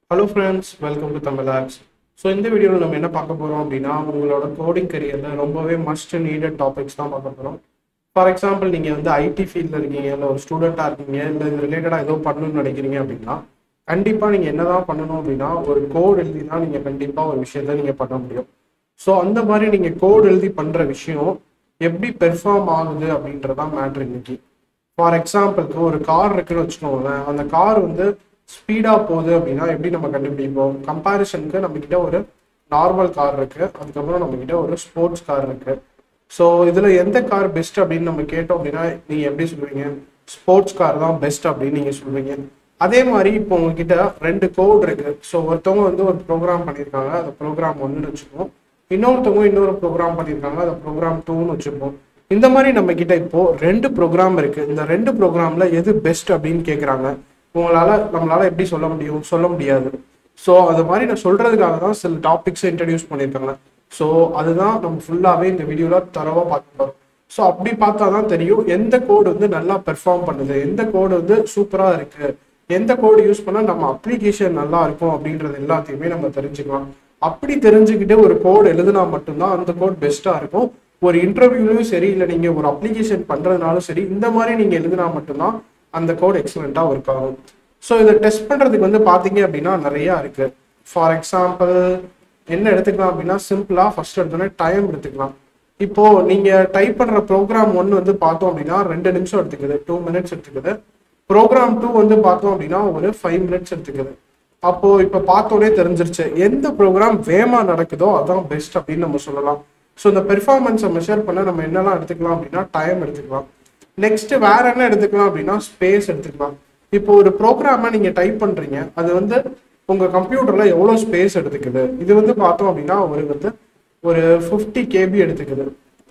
hello friends welcome to Tamil hacks so இந்த வீடியோவில் நம்ம என்ன பார்க்க போகிறோம் அப்படின்னா உங்களோட கோடிங் கரியரில் ரொம்பவே மஸ்ட் நீடட் டாபிக்ஸ் தான் பார்க்க போகிறோம் ஃபார் எக்ஸாம்பிள் நீங்கள் வந்து ஐடி ஃபீல்டில் இருக்கீங்க இல்லை ஒரு ஸ்டூடெண்ட்டாக இருக்கீங்க இல்லை இது ரிலேட்டடாக ஏதோ பண்ணணும்னு நினைக்கிறீங்க அப்படின்னா கண்டிப்பாக நீங்கள் என்ன தான் பண்ணணும் அப்படின்னா ஒரு கோட் எழுதி தான் நீங்கள் கண்டிப்பாக ஒரு விஷயத்த நீங்கள் பண்ண முடியும் ஸோ அந்த மாதிரி நீங்கள் கோட் எழுதி பண்ணுற விஷயம் எப்படி பெர்ஃபார்ம் ஆகுது அப்படின்றதான் மேட்ரு இன்னைக்கு ஃபார் எக்ஸாம்பிளுக்கு ஒரு கார் இருக்குன்னு வச்சுக்கோங்களேன் அந்த கார் வந்து ஸ்பீடாக போகுது அப்படின்னா எப்படி நம்ம கண்டுபிடிப்போம் கம்பேரிசனுக்கு நம்மக்கிட்ட ஒரு நார்மல் கார் இருக்கு அதுக்கப்புறம் நம்மக்கிட்ட ஒரு ஸ்போர்ட்ஸ் கார் இருக்கு ஸோ இதில் எந்த கார் பெஸ்ட் அப்படின்னு நம்ம கேட்டோம் அப்படின்னா நீங்கள் எப்படி சொல்லுவீங்க ஸ்போர்ட்ஸ் கார் தான் பெஸ்ட் அப்படின்னு நீங்கள் சொல்லுவீங்க அதே மாதிரி இப்போ உங்ககிட்ட ரெண்டு கோட் இருக்கு ஸோ ஒருத்தவங்க வந்து ஒரு ப்ரோக்ராம் பண்ணியிருக்காங்க அந்த ப்ரோக்ராம் ஒன்றுன்னு வச்சுப்போம் இன்னொருத்தவங்க இன்னொரு ப்ரோக்ராம் பண்ணியிருக்காங்க அந்த ப்ரோக்ராம் டூன்னு வச்சுப்போம் இந்த மாதிரி நம்ம கிட்ட இப்போ ரெண்டு ப்ரோக்ராம் இருக்கு இந்த ரெண்டு ப்ரோக்ராம்ல எது பெஸ்ட் அப்படின்னு கேட்குறாங்க உங்களால நம்மளால எப்படி சொல்ல முடியும் சொல்ல முடியாது ஸோ அது மாதிரி நான் சொல்றதுக்காக தான் சில டாபிக்ஸ் இன்ட்ரடியூஸ் பண்ணியிருக்காங்க ஸோ அதுதான் நம்ம ஃபுல்லாகவே இந்த வீடியோவில் தரவாக பார்க்க போகிறோம் ஸோ அப்படி பார்த்தா தான் தெரியும் எந்த கோடு வந்து நல்லா பெர்ஃபார்ம் பண்ணுது எந்த கோடு வந்து சூப்பராக இருக்கு எந்த கோடு யூஸ் பண்ணால் நம்ம அப்ளிகேஷன் நல்லா இருக்கும் அப்படின்றது எல்லாத்தையுமே நம்ம தெரிஞ்சுக்கலாம் அப்படி தெரிஞ்சுக்கிட்டு ஒரு கோடு எழுதுனா மட்டும்தான் அந்த கோட் பெஸ்ட்டாக இருக்கும் ஒரு இன்டர்வியூலையும் சரி இல்லை நீங்கள் ஒரு அப்ளிகேஷன் பண்ணுறதுனாலும் சரி இந்த மாதிரி நீங்கள் எழுதுனா மட்டும்தான் அந்த கோட் எக்ஸலண்ட்டாக ஒர்க் ஆகும் ஸோ இதை டெஸ்ட் பண்ணுறதுக்கு வந்து பார்த்தீங்க அப்படின்னா நிறையா இருக்கு ஃபார் எக்ஸாம்பிள் என்ன எடுத்துக்கலாம் அப்படின்னா சிம்பிளாக ஃபர்ஸ்ட் எடுத்தோன்னே டைம் எடுத்துக்கலாம் இப்போ நீங்க டைப் பண்ற ப்ரோக்ராம் ஒன் வந்து பார்த்தோம் அப்படின்னா ரெண்டு நிமிஷம் எடுத்துக்குது டூ மினிட்ஸ் எடுத்துக்குது ப்ரோக்ராம் டூ வந்து பார்த்தோம் அப்படின்னா ஒரு ஃபைவ் மினிட்ஸ் எடுத்துக்குது அப்போ இப்ப பார்த்தோன்னே தெரிஞ்சிருச்சு எந்த ப்ரோக்ராம் வேகமா நடக்குதோ அதான் பெஸ்ட் அப்படின்னு நம்ம சொல்லலாம் ஸோ இந்த பெர்ஃபார்மன்ஸை மெஷர் பண்ண நம்ம என்னெல்லாம் எடுத்துக்கலாம் அப்படின்னா டைம் எடுத்துக்கலாம் நெக்ஸ்ட் வேற என்ன எடுத்துக்கலாம் அப்படின்னா ஸ்பேஸ் எடுத்துக்கலாம் இப்போ ஒரு ப்ரோக்ராமை நீங்க டைப் பண்றீங்க அது வந்து உங்க கம்ப்யூட்டர்ல எவ்வளவு ஸ்பேஸ் எடுத்துக்குது இது வந்து பார்த்தோம் அப்படின்னா ஒரு வந்து ஒரு ஃபிஃப்டி கேபி எடுத்துக்குது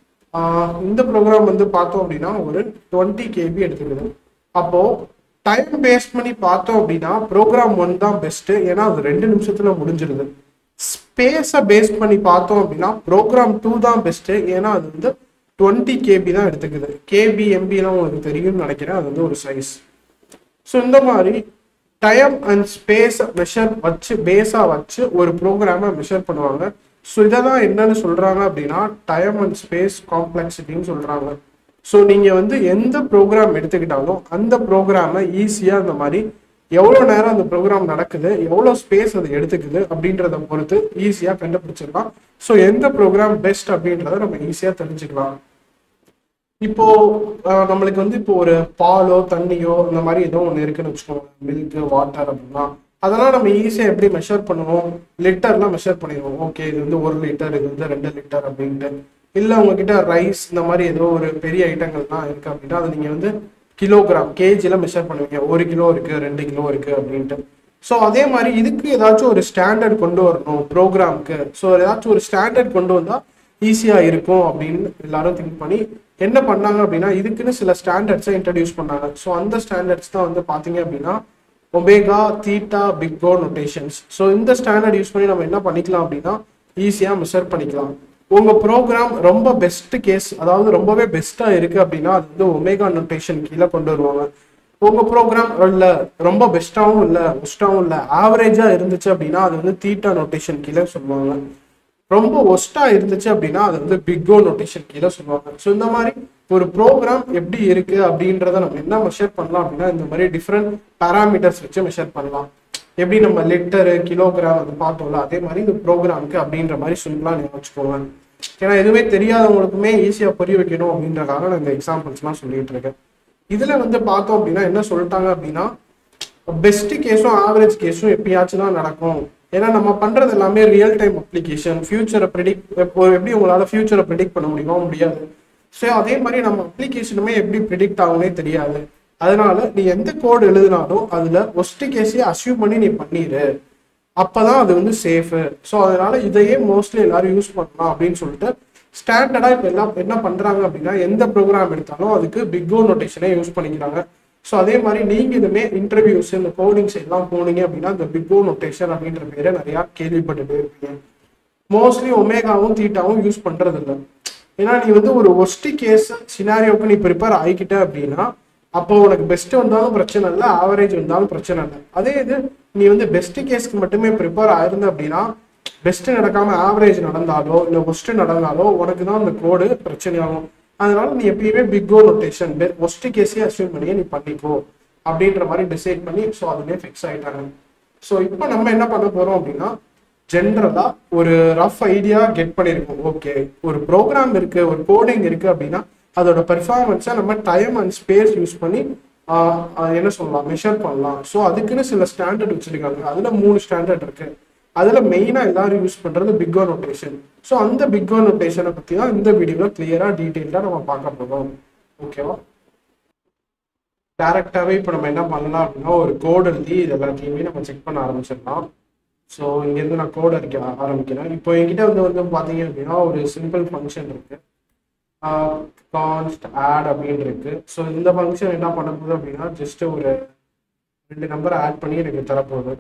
ஆஹ் இந்த ப்ரோக்ராம் வந்து பார்த்தோம் அப்படின்னா ஒரு டுவெண்ட்டி கேபி எடுத்துக்குது அப்போ டைம் பேஸ் பண்ணி பார்த்தோம் அப்படின்னா ப்ரோக்ராம் ஒன் தான் பெஸ்ட் ஏன்னா அது ரெண்டு நிமிஷத்துல முடிஞ்சிருது ஸ்பேஸை பேஸ் பண்ணி பார்த்தோம் அப்படின்னா ப்ரோக்ராம் டூ தான் பெஸ்ட் ஏன்னா அது வந்து டுவெண்ட்டி கேபி தான் எடுத்துக்குது கேபி எம்பிலாம் உங்களுக்கு தெரியும்னு நினைக்கிறேன் அது வந்து ஒரு சைஸ் ஸோ இந்த மாதிரி டைம் அண்ட் ஸ்பேஸ் மெஷர் வச்சு பேஸாக வச்சு ஒரு ப்ரோக்ராமை மெஷர் பண்ணுவாங்க ஸோ இதை தான் என்னன்னு சொல்றாங்க அப்படின்னா டைம் அண்ட் ஸ்பேஸ் காம்ப்ளெக்சிட்டின்னு சொல்றாங்க ஸோ நீங்கள் வந்து எந்த ப்ரோக்ராம் எடுத்துக்கிட்டாலும் அந்த ப்ரோக்ராமை ஈஸியாக இந்த மாதிரி எவ்வளோ நேரம் அந்த ப்ரோக்ராம் நடக்குது எவ்வளோ ஸ்பேஸ் அது எடுத்துக்குது அப்படின்றத பொறுத்து ஈஸியாக கண்டுபிடிச்சிடலாம் ஸோ எந்த ப்ரோக்ராம் பெஸ்ட் அப்படின்றத நம்ம ஈஸியாக தெரிஞ்சுக்கலாம் இப்போ அஹ், நம்மளுக்கு வந்து இப்போ ஒரு பாலோ தண்ணியோ இந்த மாதிரி ஏதோ ஒன்று இருக்குன்னு வச்சுக்கோங்க மில்க் வாட்டர் அப்படின்னா அதெல்லாம் நம்ம ஈஸியாக எப்படி மெஷர் பண்ணுவோம் லிட்டர்லாம் மெஷர் பண்ணிடுவோம் ஓகே இது வந்து ஒரு லிட்டர் இது வந்து ரெண்டு லிட்டர் அப்படின்ட்டு இல்லை உங்ககிட்ட ரைஸ் இந்த மாதிரி ஏதோ ஒரு பெரிய ஐட்டங்கள்லாம் இருக்கு அப்படின்னா அதை நீங்கள் வந்து கிலோகிராம் கேஜியில் மெஷர் பண்ணுவீங்க ஒரு கிலோ இருக்கு ரெண்டு கிலோ இருக்கு அப்படின்ட்டு ஸோ அதே மாதிரி இதுக்கு ஏதாச்சும் ஒரு ஸ்டாண்டர்ட் கொண்டு வரணும் ப்ரோக்ராம்க்கு ஸோ ஏதாச்சும் ஒரு ஸ்டாண்டர்ட் கொண்டு வந்தால் ஈஸியாக இருக்கும் அப்படின்னு எல்லாரும் திங்க் பண்ணி என்ன பண்ணாங்க அப்படின்னா இதுக்குன்னு சில ஸ்டாண்டர்ட்ஸை இன்ட்ரடியூஸ் பண்ணாங்க ஸோ அந்த ஸ்டாண்டர்ட்ஸ் தான் வந்து பார்த்தீங்க அப்படின்னா omega theta big O notations so இந்த ஸ்டாண்டர்ட் யூஸ் பண்ணி நம்ம என்ன பண்ணிக்கலாம் அப்படின்னா ஈஸியாக மெஷர் பண்ணிக்கலாம் உங்க ப்ரோக்ராம் ரொம்ப பெஸ்ட் கேஸ் அதாவது ரொம்பவே பெஸ்டா இருக்கு அப்படின்னா அது வந்து ஒமேகா நொட்டேஷன் கீழே கொண்டு வருவாங்க உங்க ப்ரோக்ராம் இல்ல ரொம்ப பெஸ்டாவும் இல்ல ஒஸ்டாவும் இல்ல ஆவரேஜா இருந்துச்சு அப்படின்னா அது வந்து தீட்டா நொட்டேஷன் கீழே சொல்லுவாங்க ரொம்ப ஒஸ்டா இருந்துச்சு அப்படின்னா அது வந்து பிக்கோ நொட்டேஷன் கீழே சொல்லுவாங்க ஸோ இந்த மாதிரி ஒரு ப்ரோக்ராம் எப்படி இருக்கு அப்படின்றத நம்ம என்ன மெஷர் பண்ணலாம் அப்படின்னா இந்த மாதிரி டிஃப்ரெண்ட் பேராமீட்டர்ஸ் வச்சு மெஷர் பண்ணலாம் எப்படி நம்ம லிட்டரு கிலோகிராம் அது பார்த்தோம்ல அதே மாதிரி இந்த ப்ரோக்ராமுக்கு அப்படின்ற மாதிரி சொல்லலாம் நீங்க வச்சுக்கோங்க ஏன்னா எதுவுமே தெரியாதவங்களுக்குமே ஈஸியாக புரிய வைக்கணும் அப்படின்றக்காக நான் இந்த எக்ஸாம்பிள்ஸ்லாம் சொல்லிட்டு இருக்கேன் இதுல வந்து பார்த்தோம் அப்படின்னா என்ன சொல்லிட்டாங்க அப்படின்னா பெஸ்ட் கேஸும் ஆவரேஜ் கேஸும் எப்பயாச்சும் தான் நடக்கும் ஏன்னா நம்ம பண்றது எல்லாமே ரியல் டைம் அப்ளிகேஷன் ஃபியூச்சரை ப்ரிடிக்ட் எப்படி உங்களால ஃபியூச்சரை ப்ரிடிக்ட் பண்ண முடியுமா முடியாது ஸோ அதே மாதிரி நம்ம அப்ளிகேஷனுமே எப்படி ப்ரிடிக்ட் ஆகும்னே தெரியாது அதனால நீ எந்த கோட் எழுதினாலும் அதுல ஒஸ்ட் கேஸே அசியூம் பண்ணி நீ பண்ணிடு அப்பதான் அது வந்து சேஃபு ஸோ அதனால இதையே மோஸ்ட்லி எல்லாரும் யூஸ் பண்ணலாம் அப்படின்னு சொல்லிட்டு ஸ்டாண்டர்டா இப்போ எல்லாம் என்ன பண்றாங்க அப்படின்னா எந்த ப்ரோக்ராம் எடுத்தாலும் அதுக்கு பிக்கோ நோட்டேஷனே யூஸ் பண்ணிக்கிறாங்க ஸோ அதே மாதிரி நீங்க இதுமே இன்டர்வியூஸ் இந்த கோடிங்ஸ் எல்லாம் போனீங்க அப்படின்னா இந்த பிக்கோ நோட்டேஷன் அப்படின்ற பேரை நிறைய கேள்விப்பட்டுட்டே இருப்பீங்க மோஸ்ட்லி ஒமேகாவும் தீட்டாவும் யூஸ் பண்றது இல்லை ஏன்னா நீ வந்து ஒரு ஒஸ்டி கேஸ் சினாரியோக்கு நீ ப்ரிப்பேர் ஆகிக்கிட்ட அப்படின்னா அப்போ உனக்கு பெஸ்ட் வந்தாலும் பிரச்சனை இல்லை ஆவரேஜ் வந்தாலும் பிரச்சனை இல்லை அதே இது நீ வந்து பெஸ்ட் கேஸ்க்கு மட்டுமே ப்ரிப்பேர் ஆயிருந்த அப்படின்னா பெஸ்ட் நடக்காம ஆவரேஜ் நடந்தாலோ இல்லை ஒஸ்ட் நடந்தாலோ உனக்கு தான் அந்த கோடு பிரச்சனையாகும் அதனால நீ எப்பயுமே பிக்கோ ரொட்டேஷன் ஒஸ்ட் கேஸே அசியூம் பண்ணியே நீ பண்ணிக்கோ அப்படின்ற மாதிரி டிசைட் பண்ணி ஸோ அதுலேயே ஃபிக்ஸ் ஆயிட்டாங்க ஸோ இப்போ நம்ம என்ன பண்ண போறோம் அப்படின்னா ஜென்ரலா ஒரு ரஃப் ஐடியா கெட் பண்ணியிருக்கோம் ஓகே ஒரு ப்ரோக்ராம் இருக்கு ஒரு கோடிங் இருக்கு அப்படின்னா அதோட பெர்ஃபார்மன்ஸை நம்ம டைம் அண்ட் ஸ்பேஸ் யூஸ் பண்ணி ஆஹ், ஆஹ், என்ன சொல்லலாம் மெஷர் பண்ணலாம் ஸோ அதுக்குன்னு சில ஸ்டாண்டர்ட் வச்சிருக்காங்க அதுல மூணு ஸ்டாண்டர்ட் இருக்கு அதுல மெயினா எல்லாரும் யூஸ் பண்றது பிக்கோ நோட்டேஷன் ஸோ அந்த பிக்கோ நோட்டேஷனை பத்தி தான் இந்த வீடியோல கிளியரா டீட்டெயில்டா நம்ம பார்க்க போறோம் ஓகேவா டேரக்டாவே இப்போ நம்ம என்ன பண்ணலாம் அப்படின்னா ஒரு கோடு எழுதி இது எல்லாத்தையுமே நம்ம செக் பண்ண ஆரம்பிச்சிடலாம் ஸோ இங்கேருந்து நான் கோட் அடிக்க ஆரம்பிக்கிறேன் இப்போ என்கிட்ட வந்து வந்து பார்த்தீங்க அப்படின்னா ஒரு சிம்பிள் ஃபங்க்ஷன் இருக்கு கான்ஸ்ட் ஆட் அப்படின்னு இருக்கு ஸோ இந்த ஃபங்க்ஷன் என்ன பண்ண போகுது அப்படின்னா ஜஸ்ட் ஒரு ரெண்டு நம்பரை ஆட் பண்ணி எனக்கு தரப்போகுது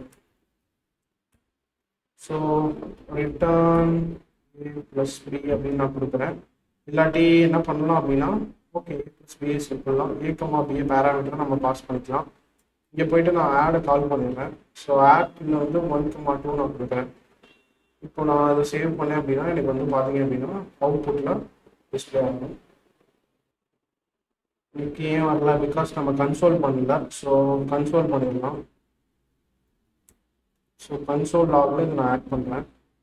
ஸோ ரிட்டர்ன் ப்ளஸ் பி அப்படின்னு நான் கொடுக்குறேன் இல்லாட்டி என்ன பண்ணலாம் அப்படின்னா ஓகே ப்ளஸ் பிஏ சிம்பிள்லாம் ஏக்கமா பிஏ பேராமீட்டர் நம்ம பாஸ் பண்ணிக்கலாம் இங்கே போயிட்டு நான் ஆடை கால் பண்ணிடுறேன் ஸோ ஆட்ல வந்து ஒன் கமா டூ நான் கொடுக்குறேன் இப்போ நான் அதை சேவ் பண்ணேன் அப்படின்னா எனக்கு வந்து பார்த்தீங்க அப்படின்னா அவுட்புட்டில் டிஸ்பிளே ஆகும் இன்னைக்கு ஏன் வரல பிகாஸ் நம்ம கன்சோல் பண்ணல ஸோ கன்சோல் பண்ணிடலாம் ஸோ கன்சோல் லாகில் இதை நான் ஆட் பண்ணுறேன்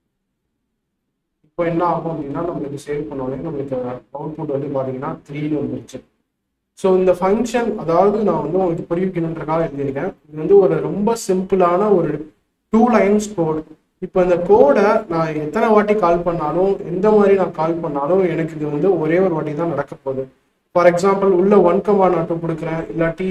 இப்போ என்ன ஆகும் அப்படின்னா நம்மளுக்கு சேவ் பண்ணோடனே நம்மளுக்கு அவுட்புட் வந்து பார்த்தீங்கன்னா த்ரீன்னு வந்துருச்சு ஸோ இந்த ஃபங்க்ஷன் அதாவது நான் வந்து உங்களுக்கு புரிவிக்கணுன்றக்காக எழுதியிருக்கேன் இது வந்து ஒரு ரொம்ப சிம்பிளான ஒரு டூ லைன்ஸ் கோட் இப்போ இந்த கோடை நான் எத்தனை வாட்டி கால் பண்ணாலும் எந்த மாதிரி நான் கால் பண்ணாலும் எனக்கு இது வந்து ஒரே ஒரு வாட்டி தான் நடக்க போகுது ஃபார் எக்ஸாம்பிள் உள்ள ஒன் கமா நான் டூ கொடுக்குறேன் இல்லாட்டி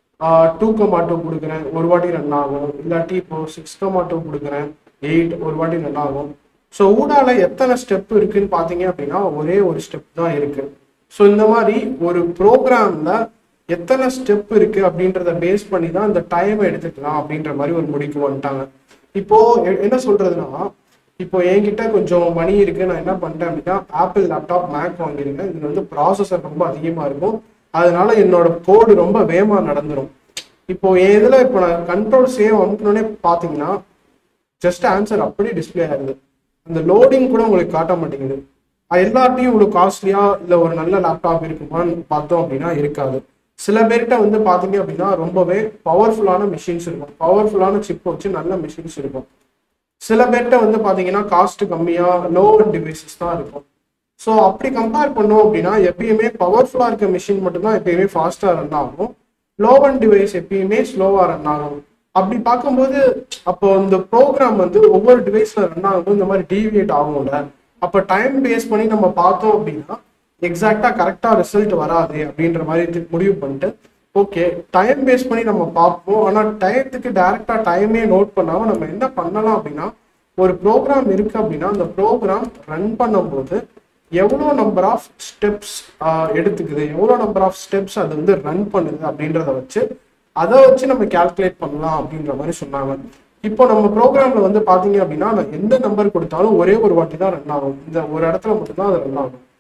டூ கமா டூ கொடுக்குறேன் ஒரு வாட்டி ரன் ஆகும் இல்லாட்டி இப்போ சிக்ஸ் கமா டூ கொடுக்குறேன் எயிட் ஒரு வாட்டி ரன் ஆகும் ஸோ ஊடால எத்தனை ஸ்டெப் இருக்குன்னு பார்த்தீங்க அப்படின்னா ஒரே ஒரு ஸ்டெப் தான் இருக்கு ஸோ இந்த மாதிரி ஒரு ப்ரோக்ராம்ல எத்தனை ஸ்டெப் இருக்கு அப்படின்றத பேஸ் பண்ணி தான் இந்த டைமை எடுத்துக்கலாம் அப்படின்ற மாதிரி ஒரு முடிவுக்கு வந்துட்டாங்க இப்போ எ- என்ன சொல்றதுன்னா இப்போ என்கிட்ட கொஞ்சம் மணி இருக்கு நான் என்ன பண்ணிட்டேன் அப்படின்னா ஆப்பிள் லேப்டாப் மேக் வாங்கியிருக்கேன் இதுல வந்து ப்ராசஸர் ரொம்ப அதிகமா இருக்கும் அதனால என்னோட கோடு ரொம்ப வேகமா நடந்துரும் இப்போ என் இதுல இப்போ நான் கண்ட்ரோல் சேவ் அமுக்கணுன்னே பார்த்தீங்கன்னா ஜஸ்ட் ஆன்சர் அப்படியே டிஸ்ப்ளே ஆகுது அந்த லோடிங் கூட உங்களுக்கு காட்ட மாட்டேங்குது அது எல்லாத்தையும் இவ்வளோ காஸ்ட்லியா இல்லை ஒரு நல்ல லேப்டாப் இருக்குமான்னு பார்த்தோம் அப்படின்னா இருக்காது சில பேர்கிட்ட வந்து பார்த்தீங்க அப்படின்னா ரொம்பவே பவர்ஃபுல்லான மிஷின்ஸ் இருக்கும் பவர்ஃபுல்லான சிப் வச்சு நல்ல மிஷின்ஸ் இருக்கும் சில பேர்கிட்ட வந்து பார்த்தீங்கன்னா காஸ்ட் கம்மியாக லோ டிவைசஸ் தான் இருக்கும் ஸோ அப்படி கம்பேர் பண்ணோம் அப்படின்னா எப்பயுமே பவர்ஃபுல்லாக இருக்க மிஷின் மட்டும்தான் எப்பயுமே ஃபாஸ்ட்டாக ரன் ஆகும் லோவன் டிவைஸ் எப்பயுமே ஸ்லோவாக ரன் ஆகும் அப்படி பார்க்கும்போது அப்போ இந்த ப்ரோக்ராம் வந்து ஒவ்வொரு டிவைஸ்ல ரன் ஆகும்போது இந்த மாதிரி டீவியேட் ஆகும்ல அப்போ டைம் பேஸ் பண்ணி நம்ம பார்த்தோம் அப்படின்னா எக்ஸாக்டா கரெக்டா ரிசல்ட் வராது அப்படின்ற மாதிரி இது முடிவு பண்ணிட்டு ஓகே டைம் பேஸ் பண்ணி நம்ம பார்ப்போம் ஆனா டயத்துக்கு டைரக்டா டைமே நோட் பண்ணாம நம்ம என்ன பண்ணலாம் அப்படின்னா ஒரு ப்ரோக்ராம் இருக்கு அப்படின்னா அந்த ப்ரோக்ராம் ரன் பண்ணும்போது எவ்வளோ நம்பர் ஆஃப் ஸ்டெப்ஸ் எடுத்துக்குது எவ்வளோ நம்பர் ஆஃப் ஸ்டெப்ஸ் அது வந்து ரன் பண்ணுது அப்படின்றத வச்சு அதை வச்சு நம்ம கால்குலேட் பண்ணலாம் அப்படின்ற மாதிரி சொன்னாங்க இப்போ நம்ம ப்ரோக்ராம்ல வந்து பாத்தீங்க அப்படின்னா நான் எந்த நம்பர் கொடுத்தாலும் ஒரே ஒரு வாட்டி தான் ரன் ஆகும் இந்த ஒரு இடத்துல மட்டும்தான் அது ரன் ஆகும்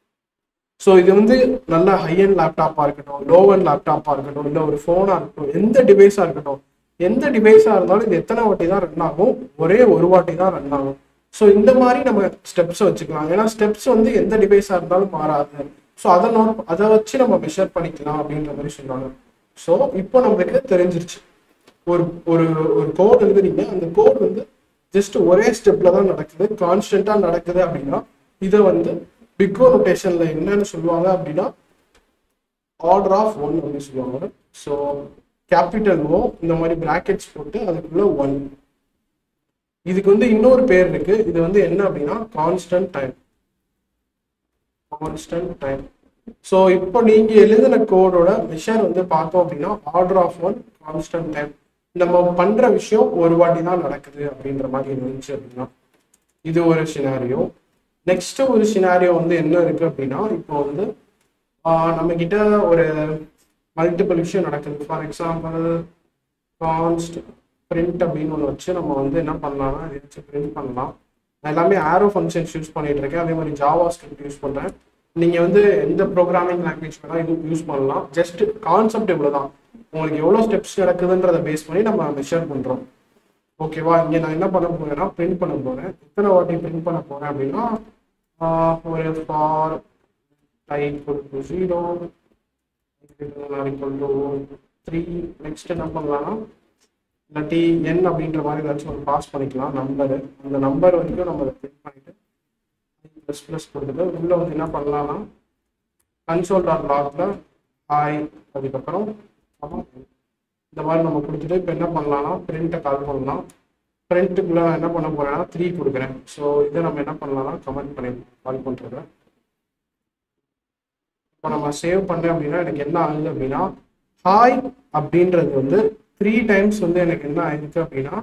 ஸோ இது வந்து நல்ல ஹை அண்ட் லேப்டாப்பாக இருக்கட்டும் லோ அண்ட் லேப்டாப்பாக இருக்கட்டும் இல்லை ஒரு ஃபோனாக இருக்கட்டும் எந்த டிவைஸாக இருக்கட்டும் எந்த டிவைஸாக இருந்தாலும் இது எத்தனை வாட்டி தான் ரன் ஆகும் ஒரே ஒரு வாட்டி தான் ரன் ஆகும் ஸோ இந்த மாதிரி நம்ம ஸ்டெப்ஸை வச்சுக்கலாம் ஏன்னா ஸ்டெப்ஸ் வந்து எந்த டிவைஸாக இருந்தாலும் மாறாது ஸோ அதை நோட் அதை வச்சு நம்ம மெஷர் பண்ணிக்கலாம் அப்படின்ற மாதிரி சொன்னாங்க ஸோ இப்போ நம்மளுக்கு தெரிஞ்சிருச்சு ஒரு ஒரு ஒரு கோட் எழுதுறீங்க அந்த கோட் வந்து ஜஸ்ட் ஒரே ஸ்டெப்ல தான் நடக்குது கான்ஸ்டன்டா நடக்குது அப்படின்னா இதை வந்து பிக்கோ நோட்டேஷன்ல என்னன்னு சொல்லுவாங்க அப்படின்னா ஆர்டர் ஆஃப் ஒன் அப்படின்னு சொல்லுவாங்க ஸோ கேபிட்டல் ஓ இந்த மாதிரி பிராக்கெட்ஸ் போட்டு அதுக்குள்ள ஒன் இதுக்கு வந்து இன்னொரு பேர் இருக்கு இது வந்து என்ன அப்படின்னா constant time constant time so இப்போ நீங்க எழுதின கோடோட மெஷர் வந்து பார்த்தோம் அப்படின்னா order of one constant time நம்ம பண்ற விஷயம் ஒரு வாட்டி தான் நடக்குது அப்படின்ற மாதிரி இருந்துச்சு அப்படின்னா இது ஒரு சினாரியோ நெக்ஸ்ட் ஒரு சினாரியோ வந்து என்ன இருக்கு அப்படின்னா இப்போ வந்து ஆஹ் நம்ம கிட்ட ஒரு மல்டிபிள் விஷயம் நடக்குது ஃபார் எக்ஸாம்பிள் கான்ஸ்ட் பிரிண்ட் அப்படின்னு ஒன்று வச்சு நம்ம வந்து என்ன பண்ணலாம்னா இதை வச்சு பிரிண்ட் பண்ணலாம் நான் எல்லாமே ஆரோ ஃபங்க்ஷன்ஸ் யூஸ் பண்ணிட்டு இருக்கேன் அதே மாதிரி ஜாவா ஸ்கிரிப்ட் யூஸ் பண்றேன் நீங்கள் வந்து எந்த ப்ரோக்ராமிங் லாங்குவேஜ் வேணால் இது யூஸ் பண்ணலாம் ஜஸ்ட் கான்செப்ட் இவ்வளோ தான் உங்களுக்கு எவ்வளோ ஸ்டெப்ஸ் நடக்குதுன்றதை பேஸ் பண்ணி நம்ம மெஷர் பண்ணுறோம் ஓகேவா இங்கே நான் என்ன பண்ண போறேன்னா பிரிண்ட் பண்ண போகிறேன் எத்தனை வாட்டி பிரிண்ட் பண்ண போகிறேன் அப்படின்னா ஆஹ், ஒரு ஃபார் டைப் ஒரு ஜீரோ த்ரீ நெக்ஸ்ட் என்ன பண்ணலாம்னா இல்லாட்டி என் அப்படின்ற மாதிரி ஏதாச்சும் ஒரு பாஸ் பண்ணிக்கலாம் நம்பரு அந்த நம்பர் வரைக்கும் நம்ம அதை பிரிண்ட் பண்ணிட்டு ப்ளஸ் ப்ளஸ் கொடுத்துட்டு உள்ள வந்து என்ன பண்ணலாம்னா கன்சோல் டாட் லாக்ல ஹாய் அதுக்கப்புறம் அப்புறம் இந்த மாதிரி நம்ம கொடுத்துட்டு இப்போ என்ன பண்ணலாம்னா பிரிண்ட்டை கால் பண்ணலாம் பிரிண்ட்டுக்குள்ள என்ன பண்ண போறேன்னா த்ரீ கொடுக்குறேன் ஸோ இதை நம்ம என்ன பண்ணலாம்னா கமெண்ட் பண்ணி கால் பண்ணுறது இப்போ நம்ம சேவ் பண்ணேன் அப்படின்னா எனக்கு என்ன ஆகுது அப்படின்னா ஹாய் அப்படின்றது வந்து த்ரீ டைம்ஸ் வந்து எனக்கு என்ன ஆயிருக்கு அப்படின்னா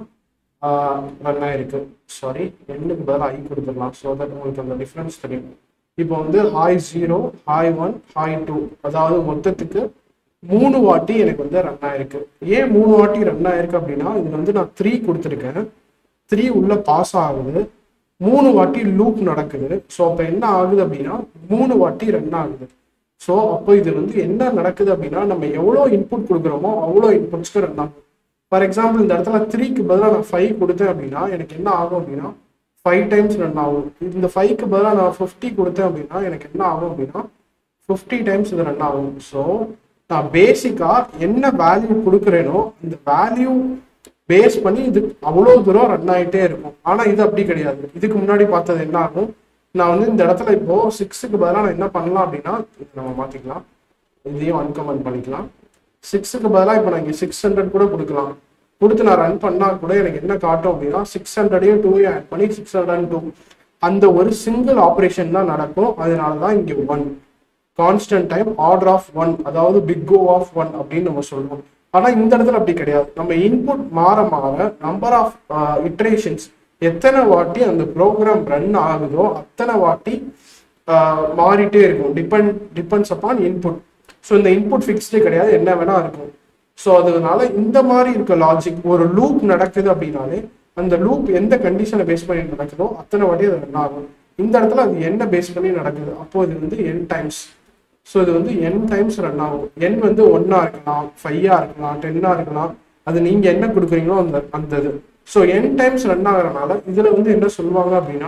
ரன் ஆயிருக்கு சாரி எண்ணுக்கு பதிலாக ஐ கொடுத்துடலாம் ஸோ தட் உங்களுக்கு அந்த டிஃப்ரென்ஸ் தெரியும் இப்போ வந்து hi zero hi one hi two அதாவது மொத்தத்துக்கு மூணு வாட்டி எனக்கு வந்து ரன் ஆயிருக்கு ஏன் மூணு வாட்டி ரன் ஆயிருக்கு அப்படின்னா இதுல வந்து நான் த்ரீ கொடுத்துருக்கேன் த்ரீ உள்ள பாஸ் ஆகுது மூணு வாட்டி லூப் நடக்குது ஸோ அப்போ என்ன ஆகுது அப்படின்னா மூணு வாட்டி ரன் ஆகுது ஸோ அப்போ இது வந்து என்ன நடக்குது அப்படின்னா நம்ம எவ்வளோ இன்புட் கொடுக்குறோமோ அவ்வளோ இன்புட்ஸ்க்கு ரன் ஆகும் ஃபார் எக்ஸாம்பிள் இந்த இடத்துல த்ரீக்கு பதிலாக நான் ஃபைவ் கொடுத்தேன் அப்படின்னா எனக்கு என்ன ஆகும் அப்படின்னா ஃபைவ் டைம்ஸ் ரன் ஆகும் இந்த ஃபைவ்க்கு பதிலாக நான் ஃபிஃப்டி கொடுத்தேன் அப்படின்னா எனக்கு என்ன ஆகும் அப்படின்னா ஃபிஃப்டி டைம்ஸ் இது ரன் ஆகும் ஸோ நான் பேசிக்காக என்ன வேல்யூ கொடுக்குறேனோ அந்த வேல்யூ பேஸ் பண்ணி இது அவ்வளோ தூரம் ரன் ஆகிட்டே இருக்கும் ஆனால் இது அப்படி கிடையாது இதுக்கு முன்னாடி பார்த்தது என்ன ஆகும் நான் வந்து இந்த இடத்துல இப்போ சிக்ஸுக்கு பதிலாக நான் என்ன பண்ணலாம் அப்படின்னா இதை நம்ம மாற்றிக்கலாம் இதையும் அன்கமெண்ட் பண்ணிக்கலாம் சிக்ஸுக்கு பதிலாக இப்போ நான் இங்கே சிக்ஸ் ஹண்ட்ரட் கூட கொடுக்கலாம் கொடுத்து நான் ரன் பண்ணா கூட எனக்கு என்ன காட்டும் அப்படின்னா சிக்ஸ் ஹண்ட்ரடையும் டூவையும் ஆட் பண்ணி சிக்ஸ் ஹண்ட்ரட் டூ அந்த ஒரு சிங்கிள் ஆப்ரேஷன் தான் நடக்கும் அதனால தான் இங்கே one constant time order of one அதாவது பிக் கோ ஆஃப் ஒன் அப்படின்னு நம்ம சொல்லுவோம் ஆனா இந்த இடத்துல அப்படி கிடையாது நம்ம இன்புட் மாற மாற நம்பர் ஆஃப் இட்ரேஷன்ஸ் எத்தனை வாட்டி அந்த ப்ரோக்ராம் ரன் ஆகுதோ அத்தனை வாட்டி ஆஹ், மாறிட்டே இருக்கும் depend depends upon input so இந்த இன்புட் ஃபிக்ஸ்டு கிடையாது என்ன வேணா இருக்கும் ஸோ அதனால இந்த மாதிரி இருக்க லாஜிக் ஒரு லூப் நடக்குது அப்படின்னாலே அந்த லூப் எந்த கண்டிஷனை பேஸ் பண்ணி நடக்குதோ அத்தனை வாட்டி அது ரன் ஆகும் இந்த இடத்துல அது என்ன பேஸ் பண்ணி நடக்குது அப்போ இது வந்து என் டைம்ஸ் ஸோ இது வந்து என் டைம்ஸ் ரன் ஆகும் என் வந்து ஒன்னா இருக்கலாம் ஃபைவா இருக்கலாம் டென்னா இருக்கலாம் அது நீங்க என்ன கொடுக்குறீங்களோ அந்த அந்த இது ஸோ என் டைம்ஸ் ரன் ஆகுறதுனால இதுல வந்து என்ன சொல்லுவாங்க அப்படின்னா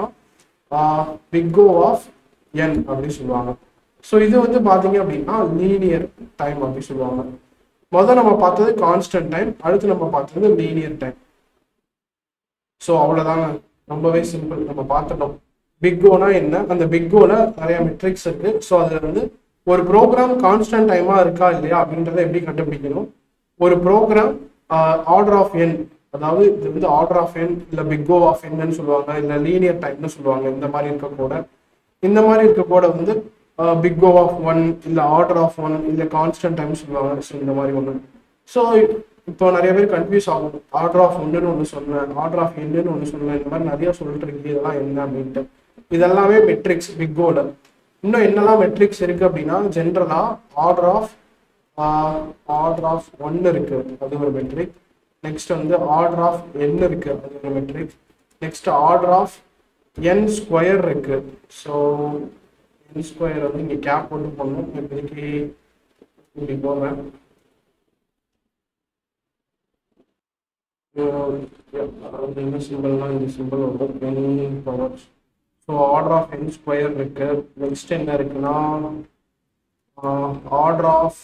பிக் கோ ஆஃப் என் அப்படின்னு சொல்லுவாங்க ஸோ இது வந்து பாத்தீங்க அப்படின்னா லீனியர் டைம் அப்படின்னு சொல்லுவாங்க முதல்ல நம்ம பார்த்தது கான்ஸ்டன்ட் டைம் அடுத்து நம்ம பார்த்தது லீனியர் டைம் ஸோ அவ்வளோதாங்க ரொம்பவே சிம்பிள் நம்ம பார்த்துட்டோம் பிக்கோனா என்ன அந்த பிக்கோல நிறைய மெட்ரிக்ஸ் இருக்கு ஸோ அதுல வந்து ஒரு ப்ரோக்ராம் கான்ஸ்டன்ட் டைமா இருக்கா இல்லையா அப்படின்றத எப்படி கண்டுபிடிக்கணும் ஒரு ப்ரோக்ராம் ஆர்டர் ஆஃப் என் அதாவது இது வந்து ஆர்டர் ஆஃப் என் இல்ல பிக்கோ ஆஃப் என்னன்னு சொல்லுவாங்க இல்ல லீனியர் டைம்னு சொல்லுவாங்க இந்த மாதிரி இருக்க கூட இந்த மாதிரி இருக்க கூட வந்து பிக்கோ ஆஃப் ஒன் இல்ல ஆர்டர் ஆஃப் ஒன் இல்ல கான்ஸ்டன்ட் டைம் சொல்லுவாங்க ஸோ இந்த மாதிரி ஒன்று ஸோ இப்போ நிறைய பேர் கன்ஃபியூஸ் ஆகும் ஆர்டர் ஆஃப் ஒன்றுன்னு ஒன்று சொன்னேன் ஆர்டர் ஆஃப் என்னன்னு ஒன்று சொன்னேன் இந்த மாதிரி நிறைய சொல்லிட்டு இருக்கு இதெல்லாம் என்ன அப்படின்ட்டு இதெல்லாமே மெட்ரிக்ஸ் பிக்கோல இன்னும் என்னெல்லாம் மெட்ரிக்ஸ் இருக்கு அப்படின்னா ஜென்ரலா order of order of one இருக்கு அது ஒரு மெட்ரிக் நெக்ஸ்ட் வந்து ஆர்டர் ஆஃப் என் இருக்கு அது ஒரு metric next order of N square இருக்கு ஸோ என் ஸ்கொயர் வந்து இங்கே கேப் போட்டு போடணும் இப்போதைக்கு இப்படி போடுறேன் அதாவது இந்த சிம்பிள்லாம் இந்த சிம்பிள் வரும் N power so order of N square இருக்கு நெக்ஸ்ட் என்ன இருக்குன்னா order of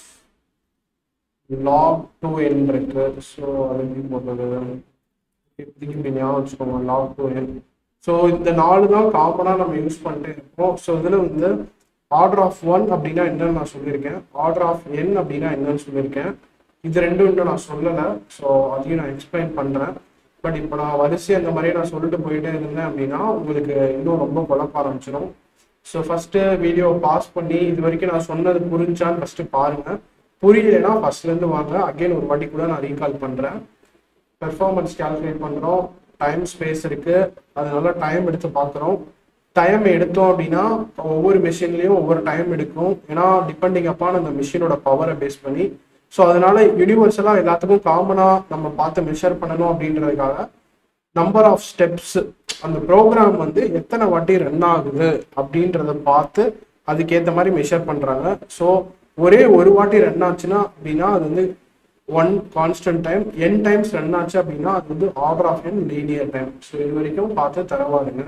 log two N இருக்கு ஸோ அது எப்படி போடுறது இப்போதைக்கு இப்படி ஞாபகம் வச்சுக்கோங்க லாக் டூ என் ஸோ இந்த நாலு தான் காமனாக நம்ம யூஸ் பண்ணிட்டு இருக்கோம் ஸோ இதில் வந்து ஆர்டர் ஆஃப் ஒன் அப்படின்னா என்னன்னு நான் சொல்லியிருக்கேன் ஆர்டர் ஆஃப் என் அப்படின்னா என்னன்னு சொல்லியிருக்கேன் இது ரெண்டும் இன்னும் நான் சொல்லலை ஸோ அதையும் நான் எக்ஸ்பிளைன் பண்ணுறேன் பட் இப்போ நான் வரிசை அந்த மாதிரியே நான் சொல்லிட்டு போயிட்டே இருந்தேன் அப்படின்னா உங்களுக்கு இன்னும் ரொம்ப குழப்ப ஆரம்பிச்சிடும் ஸோ ஃபஸ்ட்டு வீடியோ பாஸ் பண்ணி இது வரைக்கும் நான் சொன்னது புரிஞ்சான்னு ஃபஸ்ட்டு பாருங்க புரியலைன்னா ஃபர்ஸ்ட்லேருந்து வாங்க அகைன் ஒரு வாட்டி கூட நான் ரீகால் பண்ணுறேன் பெர்ஃபார்மன்ஸ் கால்குலேட் பண்ணுறோம் டைம் ஸ்பேஸ் இருக்கு அதனால டைம் எடுத்து பார்க்குறோம் டைம் எடுத்தோம் அப்படின்னா ஒவ்வொரு மிஷின்லையும் ஒவ்வொரு டைம் எடுக்கும் ஏன்னா டிபெண்டிங் அப்பான் அந்த மிஷினோட பவரை பேஸ் பண்ணி ஸோ அதனால யூனிவர்சலாக எல்லாத்துக்கும் காமனாக நம்ம பார்த்து மெஷர் பண்ணணும் அப்படின்றதுக்காக நம்பர் ஆஃப் ஸ்டெப்ஸ் அந்த ப்ரோக்ராம் வந்து எத்தனை வாட்டி ரன் ஆகுது அப்படின்றத பார்த்து அதுக்கேற்ற மாதிரி மெஷர் பண்ணுறாங்க ஸோ ஒரே ஒரு வாட்டி ரன் ஆச்சுன்னா அப்படின்னா அது வந்து one constant time N times run ஆச்சு அப்படின்னா அது வந்து order of N linear time so இது வரைக்கும் பார்த்து தரவாருங்க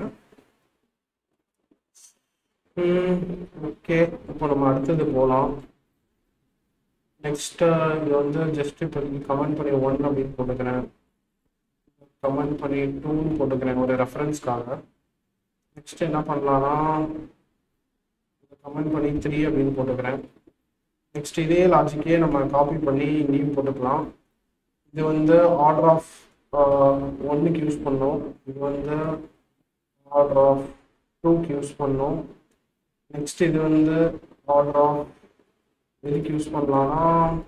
ஓகே இப்போ நம்ம அடுத்தது போகலாம் நெக்ஸ்ட் இது வந்து ஜஸ்ட் இப்போ கமெண்ட் பண்ணி ஒன் அப்படின்னு போட்டுக்கிறேன் கமெண்ட் பண்ணி டூன்னு போட்டுக்கிறேன் ஒரு ரெஃபரன்ஸ்க்காக நெக்ஸ்ட் என்ன பண்ணலாம்னா கமெண்ட் பண்ணி த்ரீ அப்படின்னு போட்டுக்கிறேன் நெக்ஸ்ட் இதே லாஜிக்கே நம்ம காப்பி பண்ணி இங்கேயும் போட்டுக்கலாம் இது வந்து ஆர்டர் ஆஃப் ஒன்றுக்கு யூஸ் பண்ணோம் இது வந்து ஆர்டர் ஆஃப் டூக்கு யூஸ் பண்ணோம் நெக்ஸ்ட் இது வந்து ஆர்டர் ஆஃப் எதுக்கு யூஸ் பண்ணலாம்னா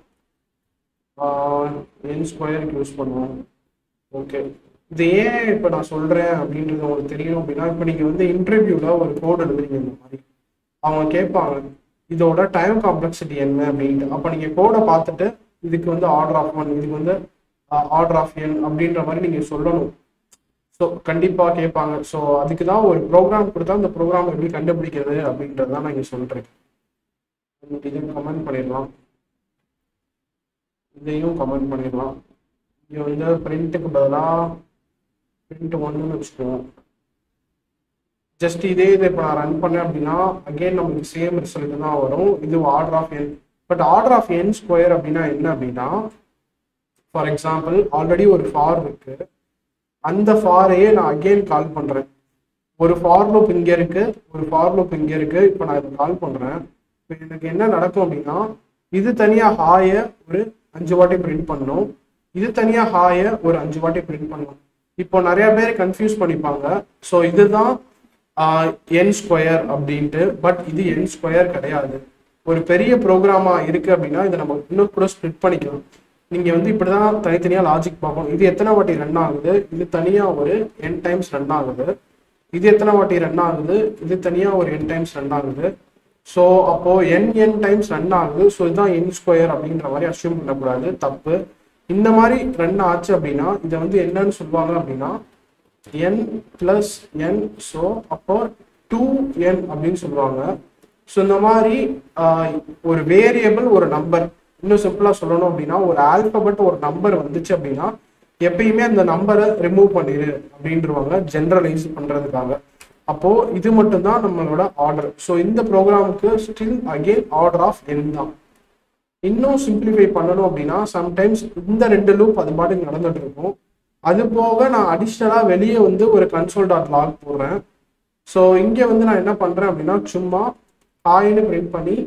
என் ஸ்கொயருக்கு யூஸ் பண்ணுவோம் ஓகே இது ஏன் இப்போ நான் சொல்கிறேன் அப்படின்றது உங்களுக்கு தெரியும் அப்படின்னா இப்போ நீங்கள் வந்து இன்டர்வியூவில் ஒரு கோட் எழுதுறீங்க இந்த மாதிரி அவங்க கேட்பாங்க இதோட டைம் காம்ப்ளெக்சிட்டி என்ன அப்படின்ட்டு அப்போ நீங்கள் கோடை பார்த்துட்டு இதுக்கு வந்து ஆர்டர் ஆஃப் ஒன் இதுக்கு வந்து ஆர்டர் ஆஃப் என் அப்படின்ற மாதிரி நீங்கள் சொல்லணும் ஸோ கண்டிப்பாக கேட்பாங்க ஸோ அதுக்கு தான் ஒரு ப்ரோக்ராம் கொடுத்தா அந்த ப்ரோக்ராம் எப்படி கண்டுபிடிக்கிறது அப்படின்றது தான் நான் இங்கே சொல்கிறேன் இதையும் கமெண்ட் பண்ணிடலாம் இதையும் கமெண்ட் பண்ணிடலாம் இங்கே வந்து பிரிண்ட்டுக்கு பதிலாக பிரிண்ட் ஒன்றுன்னு வச்சுக்குவோம் ஜஸ்ட் இதே இதை இப்போ நான் ரன் பண்ணேன் அப்படின்னா அகெயின் நமக்கு சேம் ரிசல்ட் தான் வரும் இது order of N but order of N square அப்படின்னா என்ன அப்படின்னா ஃபார் எக்ஸாம்பிள் ஆல்ரெடி ஒரு ஃபார் இருக்கு அந்த ஃபாரையே நான் அகெயின் கால் பண்ணுறேன் ஒரு ஃபார் லூப் இங்கே இருக்கு ஒரு ஃபார் லூப் இங்கே இருக்கு இப்போ நான் இதை கால் பண்ணுறேன் இப்போ எனக்கு என்ன நடக்கும் அப்படின்னா இது தனியாக ஹாய ஒரு அஞ்சு வாட்டி பிரிண்ட் பண்ணணும் இது தனியாக ஹாய ஒரு அஞ்சு வாட்டி பிரிண்ட் பண்ணணும் இப்போ நிறைய பேர் கன்ஃபியூஸ் பண்ணிப்பாங்க ஸோ இதுதான் என் ஸ்கொயர் அப்படின்ட்டு பட் இது என் ஸ்கொயர் கிடையாது ஒரு பெரிய ப்ரோக்ராமா இருக்கு அப்படின்னா இதை நம்ம இன்னும் கூட ஸ்ப்ளிட் பண்ணிக்கலாம் நீங்க வந்து இப்படிதான் தனித்தனியா லாஜிக் பார்க்கணும் இது எத்தனை வாட்டி ரன் ஆகுது இது தனியா ஒரு என் டைம்ஸ் ரன் ஆகுது இது எத்தனை வாட்டி ரன் ஆகுது இது தனியா ஒரு என் டைம்ஸ் ரன் ஆகுது ஸோ அப்போ என் என் டைம்ஸ் ரன் ஆகுது ஸோ இதுதான் என் ஸ்கொயர் அப்படின்ற மாதிரி அசியூம் பண்ணக்கூடாது தப்பு இந்த மாதிரி ரன் ஆச்சு அப்படின்னா இதை வந்து என்னன்னு சொல்லுவாங்க அப்படின்னா என் பிளஸ் என் ஸோ அப்போ டூ என் அப்படின்னு சொல்லுவாங்க ஸோ இந்த மாதிரி ஒரு வேரியபிள் ஒரு நம்பர் இன்னும் சிம்பிளாக சொல்லணும் அப்படின்னா ஒரு ஆல்பபெட் ஒரு நம்பர் வந்துச்சு அப்படின்னா எப்பயுமே அந்த நம்பரை ரிமூவ் பண்ணிடு அப்படின்றவாங்க ஜென்ரலைஸ் பண்ணுறதுக்காக அப்போ இது மட்டும்தான் நம்மளோட ஆர்டர் ஸோ இந்த ப்ரோக்ராமுக்கு still again order of N தான் இன்னும் சிம்பிளிஃபை பண்ணணும் அப்படின்னா சம்டைம்ஸ் இந்த ரெண்டு லூப் அது பாட்டுக்கு நடந்துட்டு இருக்கும் அது போக நான் அடிஷ்னலாக வெளியே வந்து ஒரு கன்சோல் டாட் லாக் போடுறேன் ஸோ இங்கே வந்து நான் என்ன பண்ணுறேன் அப்படின்னா சும்மா ஹாய்னு பிரிண்ட் பண்ணி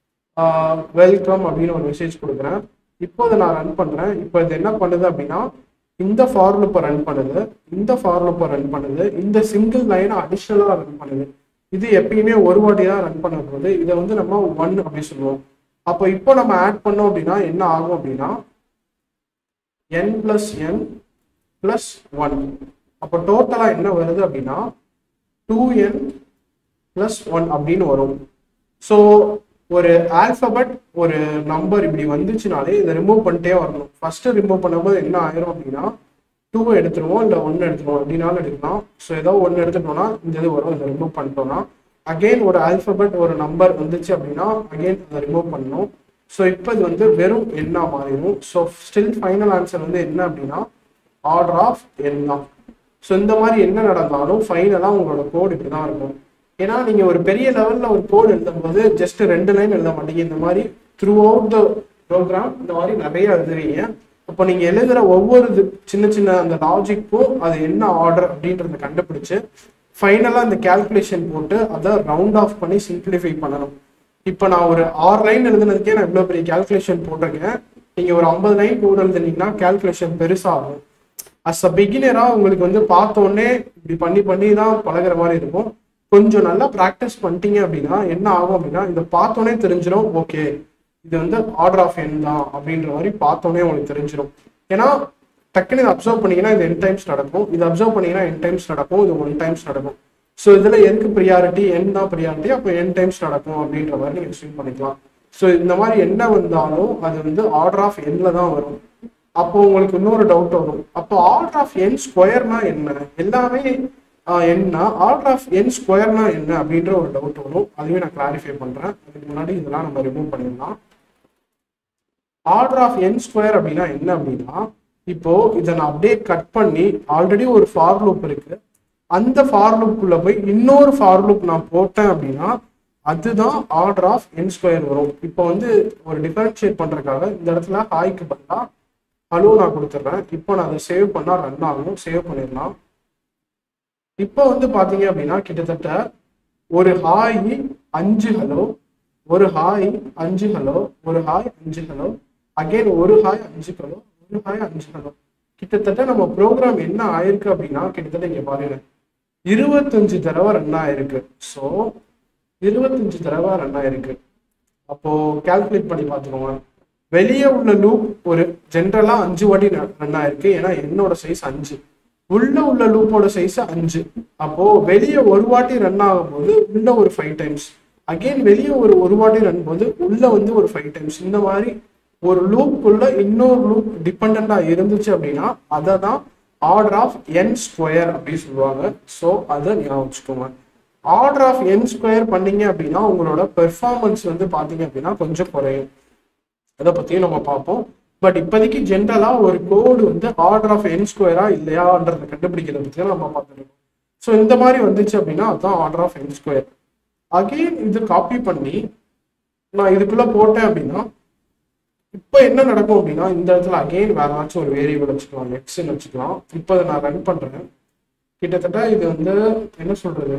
வெல்கம் அப்படின்னு ஒரு மெசேஜ் கொடுக்குறேன் இப்போ அதை நான் ரன் பண்ணுறேன் இப்போ இது என்ன பண்ணுது அப்படின்னா இந்த ஃபார்லுப்பை ரன் பண்ணுது இந்த ஃபார்லுப்பை ரன் பண்ணுது இந்த சிங்கிள் லைனை அடிஷ்னலாக ரன் பண்ணுது இது எப்பயுமே ஒரு வாட்டி தான் ரன் பண்ண போகுது இதை வந்து நம்ம ஒன் அப்படி சொல்லுவோம் அப்போ இப்போ நம்ம ஆட் பண்ணோம் அப்படின்னா என்ன ஆகும் அப்படின்னா N plus N plus one அப்போ டோட்டலாக என்ன வருது அப்படின்னா டூ என் பிளஸ் ஒன் அப்படின்னு வரும் ஸோ ஒரு ஆல்பபெட் ஒரு நம்பர் இப்படி வந்துச்சுனாலே இதை ரிமூவ் பண்ணிட்டே வரணும் ஃபர்ஸ்ட் ரிமூவ் பண்ணும்போது என்ன ஆயிரும் அப்படின்னா டூவை எடுத்துருவோம் இல்லை ஒன்று எடுத்துருவோம் எப்படினாலும் எடுக்கலாம் ஸோ ஏதோ ஒன்று எடுத்துட்டோம்னா இந்த இது வரும் இதை ரிமூவ் பண்ணிட்டோம்னா அகெயின் ஒரு ஆல்பபெட் ஒரு நம்பர் வந்துச்சு அப்படின்னா அகெயின் அதை ரிமூவ் பண்ணணும் ஸோ இப்போ இது வந்து வெறும் எண்ணா மாறிடும் ஸோ ஸ்டில் ஃபைனல் ஆன்சர் வந்து என்ன அப்படின்னா ஆர்டர் ஆஃப் என் தான் ஸோ இந்த மாதிரி என்ன நடந்தாலும் ஃபைனலாக உங்களோட கோட் இப்படி தான் இருக்கும் ஏன்னா நீங்கள் ஒரு பெரிய லெவலில் ஒரு கோட் எழுதும்போது ஜஸ்ட் ரெண்டு லைன் எழுத மாட்டீங்க இந்த மாதிரி த்ரூ அவுட் த ப்ரோக்ராம் இந்த மாதிரி நிறைய எழுதுவீங்க அப்போ நீங்கள் எழுதுகிற ஒவ்வொரு இது சின்ன சின்ன அந்த லாஜிக்கும் அது என்ன ஆர்டர் அப்படின்றத கண்டுபிடிச்சு ஃபைனலாக அந்த கேல்குலேஷன் போட்டு அதை ரவுண்ட் ஆஃப் பண்ணி சிம்பிளிஃபை பண்ணணும் இப்போ நான் ஒரு ஆறு லைன் எழுதுனதுக்கே நான் இவ்வளோ பெரிய கேல்குலேஷன் போட்டிருக்கேன் நீங்கள் ஒரு ஐம்பது லைன் கோட் எழுதுனீங்கன்னா கேல்குலேஷன் பெருசாகும் அஸ் அ பிகினராக உங்களுக்கு வந்து பார்த்த உடனே இப்படி பண்ணி பண்ணி தான் பழகுற மாதிரி இருக்கும் கொஞ்சம் நல்லா ப்ராக்டிஸ் பண்ணிட்டீங்க அப்படின்னா என்ன ஆகும் அப்படின்னா இதை பார்த்தோன்னே தெரிஞ்சிடும் ஓகே இது வந்து ஆர்டர் ஆஃப் என் தான் அப்படின்ற மாதிரி பார்த்தோன்னே உங்களுக்கு தெரிஞ்சிடும் ஏன்னா டக்குன்னு இதை அப்சர்வ் பண்ணீங்கன்னா இது என் டைம்ஸ் நடக்கும் இது அப்சர்வ் பண்ணீங்கன்னா என் டைம்ஸ் நடக்கும் இது ஒன் டைம்ஸ் நடக்கும் ஸோ இதில் எதுக்கு ப்ரியாரிட்டி என் தான் ப்ரியாரிட்டி அப்போ என் டைம்ஸ் நடக்கும் அப்படின்ற மாதிரி நீங்கள் அசியூம் பண்ணிக்கலாம் ஸோ இந்த மாதிரி என்ன வந்தாலும் அது வந்து ஆர்டர் ஆஃப் எண்ணில் தான் வரும் அப்போ உங்களுக்கு இன்னொரு டவுட் வரும் அப்போ ஆர்டர் ஆஃப் என் ஸ்கொயர்னா என்ன எல்லாமே என்ன ஆர்டர் ஆஃப் என் ஸ்கொயர்னா என்ன அப்படின்ற ஒரு டவுட் வரும் அதுவே நான் கிளாரிஃபை பண்றேன் அதுக்கு முன்னாடி இதெல்லாம் நம்ம ரிமூவ் பண்ணிடலாம் ஆர்டர் ஆஃப் என் ஸ்கொயர் அப்படின்னா என்ன அப்படின்னா இப்போ இதை நான் அப்படியே கட் பண்ணி ஆல்ரெடி ஒரு ஃபார் லூப் இருக்கு அந்த ஃபார் லூப்புக்குள்ள போய் இன்னொரு ஃபார் லூப் நான் போட்டேன் அப்படின்னா அதுதான் ஆர்டர் ஆஃப் என் ஸ்கொயர் வரும் இப்போ வந்து ஒரு டிஃபரன்ஷியேட் பண்றதுக்காக இந்த இடத்துல ஹாய்க்கு பதிலாக ஹலோ நான் கொடுத்துட்றேன் இப்போ நான் அதை சேவ் பண்ணா ரன் ஆகும் சேவ் பண்ணிடலாம் இப்போ வந்து பாத்தீங்க அப்படின்னா கிட்டத்தட்ட ஒரு ஹாய் அஞ்சு ஹலோ ஒரு ஹாய் அஞ்சு ஹலோ ஒரு ஹாய் அஞ்சு ஹலோ அகைன் ஒரு ஹாய் அஞ்சு ஹலோ ஒரு ஹாய் அஞ்சு ஹலோ கிட்டத்தட்ட நம்ம ப்ரோக்ராம் என்ன ஆயிருக்கு அப்படின்னா கிட்டத்தட்ட இங்க பாருங்க இருபத்தஞ்சு தடவை ரன் ஆயிருக்கு ஸோ இருபத்தஞ்சு தடவை ரன் ஆயிருக்கு அப்போ கால்குலேட் பண்ணி பார்த்துக்கோங்க வெளியே உள்ள லூப் ஒரு ஜென்ரலா அஞ்சு வாட்டி ரன் ஆயிருக்கு ஏன்னா என்னோட சைஸ் அஞ்சு உள்ள உள்ள லூப்போட சைஸ் அஞ்சு அப்போ வெளியே ஒரு வாட்டி ரன் ஆகும்போது உள்ள ஒரு ஃபைவ் டைம்ஸ் அகைன் வெளியே ஒரு ஒரு வாட்டி ரன் போது உள்ள வந்து ஒரு ஃபைவ் டைம்ஸ் இந்த மாதிரி ஒரு லூப்புக்குள்ள இன்னொரு லூப் டிபெண்டா இருந்துச்சு அப்படின்னா அதை தான் ஆர்டர் ஆஃப் என் ஸ்கொயர் அப்படின்னு சொல்லுவாங்க ஸோ அதை ஞாபகம் வச்சுக்கோங்க ஆர்டர் ஆஃப் என் ஸ்கொயர் பண்ணீங்க அப்படின்னா உங்களோட பெர்ஃபார்மன்ஸ் வந்து பார்த்தீங்க அப்படின்னா கொஞ்சம் குறையும் அதை பற்றியும் நம்ம பார்ப்போம் பட் இப்போதைக்கு ஜென்ரலாக ஒரு கோடு வந்து ஆர்டர் ஆஃப் என் ஸ்கொயரா இல்லையான்றதை கண்டுபிடிக்கிறத பற்றி நம்ம பார்த்துருக்கோம் ஸோ இந்த மாதிரி வந்துச்சு அப்படின்னா அதுதான் order of N square again இது காப்பி பண்ணி நான் இதுக்குள்ள போட்டேன் அப்படின்னா இப்போ என்ன நடக்கும் அப்படின்னா இந்த இடத்துல அகெயின் வேற ஏதாச்சும் ஒரு வேரியபிள் வச்சுக்கலாம் எக்ஸ்ன்னு வச்சுக்கலாம் இப்போ அதை நான் ரன் பண்றேன் கிட்டத்தட்ட இது வந்து என்ன சொல்றது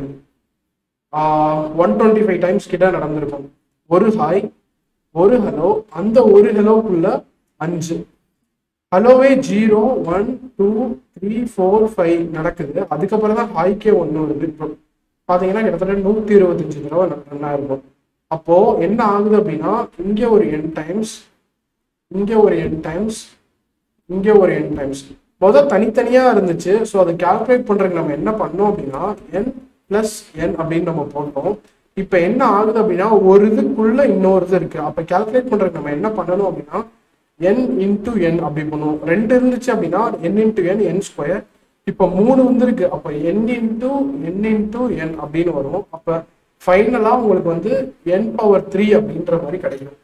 ஒன் டுவெண்ட்டி ஃபைவ் டைம்ஸ் கிட்ட நடந்திருக்கும் ஒரு ஹாய் ஒரு ஹலோ அந்த ஒரு ஹலோக்குள்ள அஞ்சு ஹலோவே zero one two three four five நடக்குது அதுக்கப்புறம் தான் ஹாய்க்கே ஒன்று வருது இப்போ பார்த்தீங்கன்னா கிட்டத்தட்ட நூற்றி இருபத்தஞ்சு தடவை ரன் ஆயிருக்கும் அப்போ என்ன ஆகுது அப்படின்னா இங்கே ஒரு என் டைம்ஸ் இங்கே ஒரு என் டைம்ஸ் இங்கே ஒரு என் டைம்ஸ் முதல் தனித்தனியாக இருந்துச்சு ஸோ அதை கால்குலேட் பண்ணுறதுக்கு நம்ம என்ன பண்ணோம் அப்படின்னா என் ப்ளஸ் என் அப்படின்னு நம்ம போட்டோம் இப்போ என்ன ஆகுது அப்படின்னா ஒரு இதுக்குள்ள இன்னொரு இது இருக்கு அப்போ கால்குலேட் பண்ணுறதுக்கு நம்ம என்ன பண்ணணும் அப்படின்னா என் இன்டூ என் அப்படி பண்ணுவோம் ரெண்டு இருந்துச்சு அப்படின்னா n into n n square இப்போ மூணு வந்துருக்கு அப்போ n into n into n அப்படின்னு வரும் அப்போ ஃபைனலாக உங்களுக்கு வந்து என் பவர் த்ரீ அப்படின்ற மாதிரி கிடைக்கும்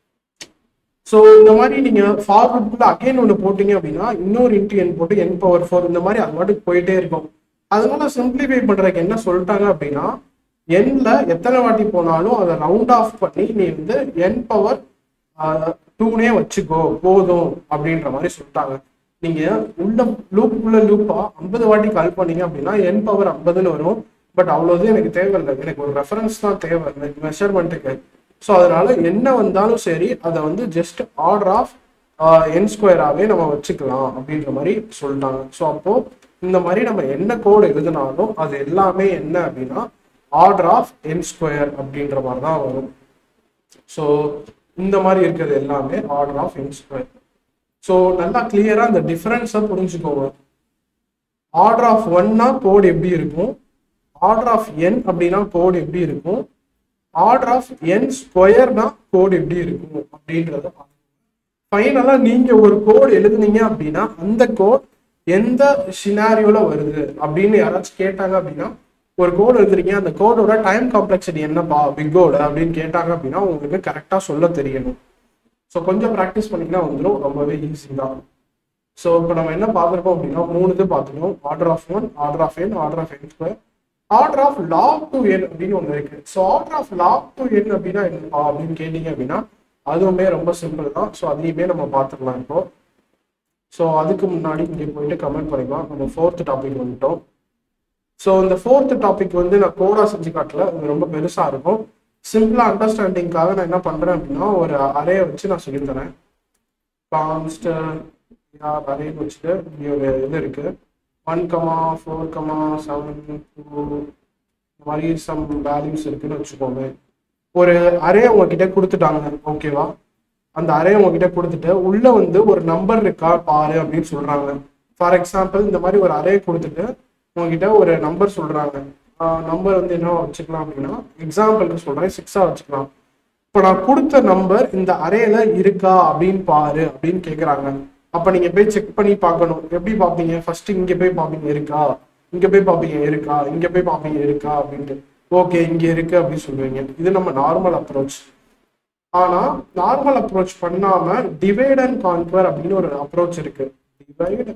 ஸோ இந்த மாதிரி நீங்க ஃபார்வர்டுக்குள்ள அகைன் ஒன்று போட்டீங்க அப்படின்னா இன்னொரு இன்ட்டு என் போட்டு என் பவர் ஃபோர் இந்த மாதிரி அது பாட்டுக்கு போயிட்டே இருக்கும் அதனால சிம்பிளிஃபை பண்றதுக்கு என்ன சொல்லிட்டாங்க அப்படின்னா எண்ல எத்தனை வாட்டி போனாலும் அதை ரவுண்ட் ஆஃப் பண்ணி நீ வந்து என் பவர் டூனே வச்சுக்கோ போதும் அப்படின்ற மாதிரி சொல்லிட்டாங்க நீங்க உள்ள லூப்புக்குள்ள லூப்பா ஐம்பது வாட்டி கால் பண்ணீங்க அப்படின்னா என் பவர் ஐம்பதுன்னு வரும் பட் அவ்வளோது எனக்கு தேவையில்லை எனக்கு ஒரு ரெஃபரன்ஸ் தான் தேவை மெஷர்மெண்ட்டுக்கு ஸோ அதனால என்ன வந்தாலும் சரி அதை வந்து ஜஸ்ட் ஆர்டர் ஆஃப் என் ஸ்கொயராகவே நம்ம வச்சுக்கலாம் அப்படின்ற மாதிரி சொல்லிட்டாங்க ஸோ அப்போ இந்த மாதிரி நம்ம என்ன கோடு எழுதினாலும் அது எல்லாமே என்ன அப்படின்னா ஆர்டர் ஆஃப் என் ஸ்கொயர் அப்படின்ற மாதிரி தான் வரும் ஸோ இந்த மாதிரி இருக்கிறது எல்லாமே order of N square so நல்லா கிளியரா இந்த டிஃபரன்ஸை புரிஞ்சுக்கோங்க ஆர்டர் ஆஃப் ஒன்னா கோடு எப்படி இருக்கும் ஆர்டர் ஆஃப் என் அப்படின்னா கோடு எப்படி இருக்கும் ஆர்டர் ஆஃப் என் ஸ்கொயர்னா கோடு எப்படி இருக்கும் அப்படின்றத ஃபைனலா நீங்க ஒரு கோடு எழுதுனீங்க அப்படின்னா அந்த கோட் எந்த சினாரியோல வருது அப்படின்னு யாராச்சும் கேட்டாங்க அப்படின்னா ஒரு கோடு எழுதுறீங்க அந்த கோடோட டைம் காம்ப்ளெக்சிட்டி என்னப்பா பிக்கோட அப்படின்னு கேட்டாங்க அப்படின்னா உங்களுக்கு கரெக்டா சொல்ல தெரியணும் ஸோ கொஞ்சம் ப்ராக்டிஸ் பண்ணிங்கன்னா வந்துடும் ரொம்பவே ஈஸி தான் ஸோ இப்போ நம்ம என்ன பார்த்துருக்கோம் அப்படின்னா மூணு இது பார்த்துக்கணும் order of one order of N order of N square order of log two N அப்படின்னு ஒன்று இருக்கு so order of log two N அப்படின்னா என்னப்பா அப்படின்னு கேட்டீங்க அப்படின்னா அதுவுமே ரொம்ப சிம்பிள் தான் ஸோ அதையுமே நம்ம பார்த்துக்கலாம் இப்போ ஸோ அதுக்கு முன்னாடி இங்கே போயிட்டு கமெண்ட் பண்ணிக்கலாம் நம்ம ஃபோர்த் டாபிக் வந்துட்டோம் ஸோ இந்த ஃபோர்த் டாபிக் வந்து நான் கோடா செஞ்சு காட்டல இது ரொம்ப பெருசாக இருக்கும் சிம்பிளா அண்டர்ஸ்டாண்டிங்காக நான் என்ன பண்றேன் அப்படின்னா ஒரு அறையை வச்சு நான் சொல்லி தரேன் கான்ஸ்ட் அரேன்னு வச்சுட்டு இங்கே ஒரு இது இருக்கு one comma four comma seven two இந்த மாதிரி சம் வேல்யூஸ் இருக்குன்னு வச்சுக்கோங்க ஒரு அரே உங்ககிட்ட கொடுத்துட்டாங்க ஓகேவா அந்த அரே உங்ககிட்ட கொடுத்துட்டு உள்ள வந்து ஒரு நம்பர் இருக்கா பாரு அப்படின்னு சொல்றாங்க ஃபார் எக்ஸாம்பிள் இந்த மாதிரி ஒரு அரே கொடுத்துட்டு உங்ககிட்ட ஒரு நம்பர் சொல்றாங்க நம்பர் வந்து என்ன வச்சுக்கலாம் அப்படின்னா எக்ஸாம்பிளுக்கு சொல்றேன் சிக்ஸா வச்சுக்கலாம் இப்போ நான் கொடுத்த நம்பர் இந்த அரேல இருக்கா அப்படின்னு பாரு அப்படின்னு கேக்குறாங்க அப்ப நீங்க போய் செக் பண்ணி பார்க்கணும் எப்படி பார்ப்பீங்க ஃபர்ஸ்ட் இங்க போய் பார்ப்பீங்க இருக்கா இங்க போய் பார்ப்பீங்க இருக்கா இங்க போய் பார்ப்பீங்க இருக்கா அப்படின்ட்டு ஓகே இங்க இருக்கு அப்படின்னு சொல்லுவீங்க இது நம்ம நார்மல் அப்ரோச் ஆனா நார்மல் அப்ரோச் பண்ணாம டிவைட் அண்ட் கான்குவர் அப்படின்னு ஒரு அப்ரோச் இருக்கு டிவைட்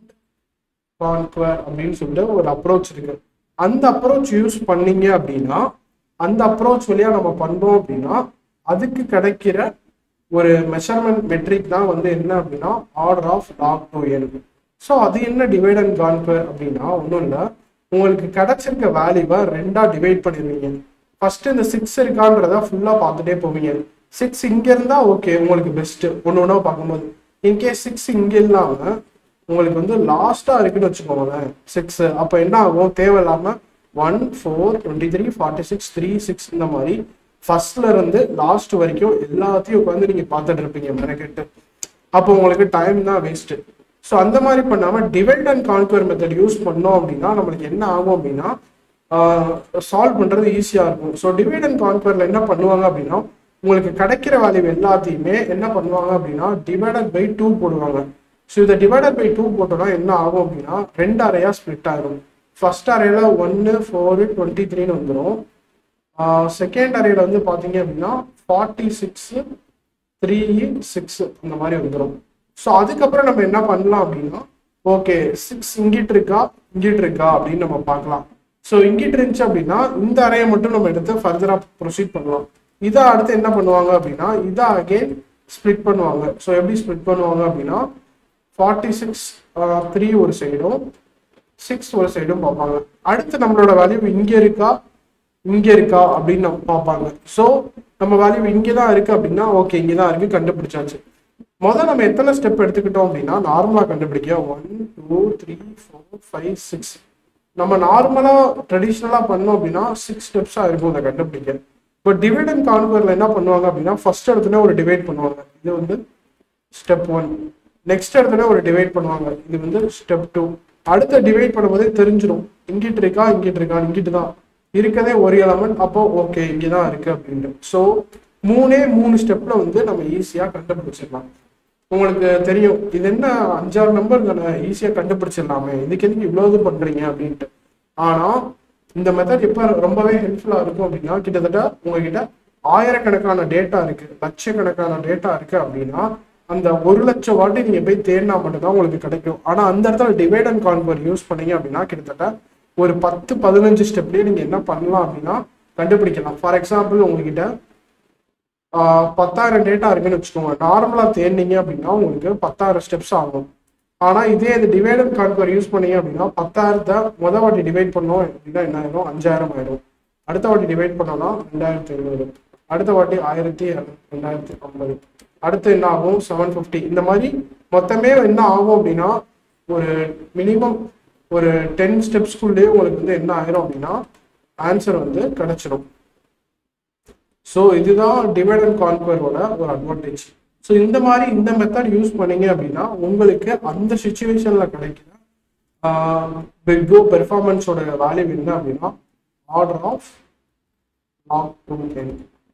கான்குவர் அப்படின்னு சொல்லிட்டு ஒரு அப்ரோச் இருக்கு அந்த அப்ரோச் யூஸ் பண்ணீங்க அப்படின்னா அந்த அப்ரோச் வழியா நம்ம பண்றோம் அப்படின்னா அதுக்கு கிடைக்கிற ஒரு மெஷர்மெண்ட் மெட்ரிக் தான் வந்து என்ன அப்படின்னா order of log two N so அது என்ன டிவைட் அண்ட் கான்குவர் அப்படின்னா ஒன்றும் இல்லை உங்களுக்கு கிடைச்சிருக்க வேல்யூவை ரெண்டா டிவைட் பண்ணிடுவீங்க ஃபர்ஸ்ட் இந்த சிக்ஸ் இருக்கான்றத ஃபுல்லா பார்த்துட்டே போவீங்க சிக்ஸ் இங்க இருந்தா ஓகே உங்களுக்கு பெஸ்ட் ஒன்று ஒன்றா பார்க்கும்போது இன்கேஸ் சிக்ஸ் இங்க இல்லாம உங்களுக்கு வந்து லாஸ்டா இருக்குன்னு வச்சுக்கோங்களேன் சிக்ஸ் அப்போ என்ன ஆகும் தேவையில்லாம one four twenty three forty six three six இந்த மாதிரி ஃபர்ஸ்ட்ல இருந்து லாஸ்ட் வரைக்கும் எல்லாத்தையும் உட்காந்து நீங்க பார்த்துட்டு இருப்பீங்க மெனக்கெட்டு அப்போ உங்களுக்கு டைம் தான் வேஸ்ட் ஸோ அந்த மாதிரி பண்ணாம divide and conquer method use பண்ணோம் அப்படின்னா நம்மளுக்கு என்ன ஆகும் அப்படின்னா சால்வ் பண்றது ஈஸியா இருக்கும் ஸோ டிவைட் அண்ட் கான்குவர்ல என்ன பண்ணுவாங்க அப்படின்னா உங்களுக்கு கிடைக்கிற வேல்யூ எல்லாத்தையுமே என்ன பண்ணுவாங்க அப்படின்னா டிவைடட் பை டூ போடுவாங்க ஸோ இதை டிவைடட் பை டூ போட்டோம்னா என்ன ஆகும் அப்படின்னா ரெண்டு அறையா ஸ்ப்ளிட் ஆயிரும் ஃபர்ஸ்ட் அறையில ஒன்று ஃபோரு டுவெண்ட்டி த்ரீன்னு வந்துடும் செகண்ட் அறையில வந்து பார்த்தீங்க அப்படின்னா ஃபார்ட்டி சிக்ஸ் த்ரீ சிக்ஸ் இந்த மாதிரி வந்துடும் ஸோ அதுக்கப்புறம் நம்ம என்ன பண்ணலாம் அப்படின்னா ஓகே சிக்ஸ் இங்கிட்டு இருக்கா இங்கிட்டு இருக்கா அப்படின்னு நம்ம பார்க்கலாம் ஸோ இங்கிட்டு இருந்துச்சு அப்படின்னா இந்த அறையை மட்டும் நம்ம எடுத்து ஃபர்தராக ப்ரொசீட் பண்ணலாம் இதை அடுத்து என்ன பண்ணுவாங்க அப்படின்னா இதை அகெயின் ஸ்ப்ளிட் பண்ணுவாங்க ஸோ எப்படி ஸ்ப்ளிட் பண்ணுவாங்க அப்படின்னா ஃபார்ட்டி சிக்ஸ் த்ரீ ஒரு சைடும் சிக்ஸ் ஒரு சைடும் பார்ப்பாங்க அடுத்து நம்மளோட வேல்யூ இங்கே இருக்கா இங்கே இருக்கா அப்படின்னு நம்ம பார்ப்பாங்க ஸோ நம்ம வேல்யூ இங்கே தான் இருக்கு அப்படின்னா ஓகே இங்கே தான் இருக்கு கண்டுபிடிச்சாச்சு முதல்ல நம்ம எத்தனை ஸ்டெப் எடுத்துக்கிட்டோம் அப்படின்னா நார்மலாக கண்டுபிடிக்க one two three four five six நம்ம நார்மலாக ட்ரெடிஷ்னலாக பண்ணோம் அப்படின்னா சிக்ஸ் ஸ்டெப்ஸாக இருக்கும் அதை கண்டுபிடிக்க இப்போ டிவைட் அண்ட் கான்வர்ல என்ன பண்ணுவாங்க அப்படின்னா ஃபர்ஸ்ட் இடத்துல ஒரு டிவைட் பண்ணுவாங்க இது வந்து ஸ்டெப் ஒன் நெக்ஸ்ட் இடத்துல ஒரு டிவைட் பண்ணுவாங்க இது வந்து ஸ்டெப் டூ அடுத்த டிவைட் பண்ணும்போதே தெரிஞ்சிடும் இங்கிட்டு இருக்கா இங்கிட்டு இருக்கா இங்கிட்டு தான் இருக்கதே ஒரு எலமெண்ட் அப்போ ஓகே இங்கே தான் இருக்கு அப்படின்ட்டு ஸோ மூணே மூணு ஸ்டெப்ல வந்து நம்ம ஈஸியாக கண்டுபிடிச்சிடலாம் உங்களுக்கு தெரியும் இது என்ன அஞ்சாறு நம்பர் தானே ஈஸியாக கண்டுபிடிச்சிடலாமே இதுக்கு எதுக்கு இவ்வளோ இது பண்றீங்க அப்படின்ட்டு ஆனால் இந்த மெத்தட் எப்போ ரொம்பவே ஹெல்ப்ஃபுல்லாக இருக்கும் அப்படின்னா கிட்டத்தட்ட உங்ககிட்ட ஆயிரக்கணக்கான டேட்டா இருக்கு லட்சக்கணக்கான டேட்டா இருக்கு அப்படின்னா அந்த ஒரு லட்சம் வாட்டி நீங்க போய் தேடினா மட்டும்தான் உங்களுக்கு கிடைக்கும் ஆனா அந்த இடத்துல டிவைட் அண்ட் கான்வர் யூஸ் பண்ணீங்க அப்படின்னா கிட்டத்தட்ட ஒரு பத்து பதினஞ்சு ஸ்டெப்லயே நீங்க என்ன பண்ணலாம் அப்படின்னா கண்டுபிடிக்கலாம் ஃபார் எக்ஸாம்பிள் உங்ககிட்ட ஆஹ், பத்தாயிரம் டேட்டா இருக்குன்னு வச்சுக்கோங்க நார்மலா தேடினீங்க அப்படின்னா உங்களுக்கு பத்தாயிரம் ஸ்டெப்ஸ் ஆகும் ஆனா இதே இது டிவைட் அண்ட் கான்வர் யூஸ் பண்ணீங்க அப்படின்னா பத்தாயிரத்தை முத வாட்டி டிவைட் பண்ணோம் அப்படின்னா என்ன ஆயிடும் அஞ்சாயிரம் ஆயிடும் அடுத்த வாட்டி டிவைட் பண்ணோம்னா ரெண்டாயிரத்தி ஐநூறு அடுத்த வாட்டி ஆயிரத்தி ரெண்டாயிரத்தி ஐம்பது அடுத்து என்ன ஆகும் செவன் ஃபிஃப்டி இந்த மாதிரி மொத்தமே என்ன ஆகும் அப்படின்னா ஒரு மினிமம் ஒரு டென் ஸ்டெப்ஸ்க்குள்ளேயே உங்களுக்கு வந்து என்ன ஆயிரும் அப்படின்னா ஆன்சர் வந்து கிடைச்சிடும் ஸோ இதுதான் டிவைட் அண்ட் கான்குவரோட ஒரு அட்வான்டேஜ் ஸோ இந்த மாதிரி இந்த மெத்தட் யூஸ் பண்ணீங்க அப்படின்னா உங்களுக்கு அந்த சுச்சுவேஷன்ல கிடைக்கிற பிக்கோ பெர்ஃபார்மன்ஸோட வேல்யூ என்ன அப்படின்னா order of log two ten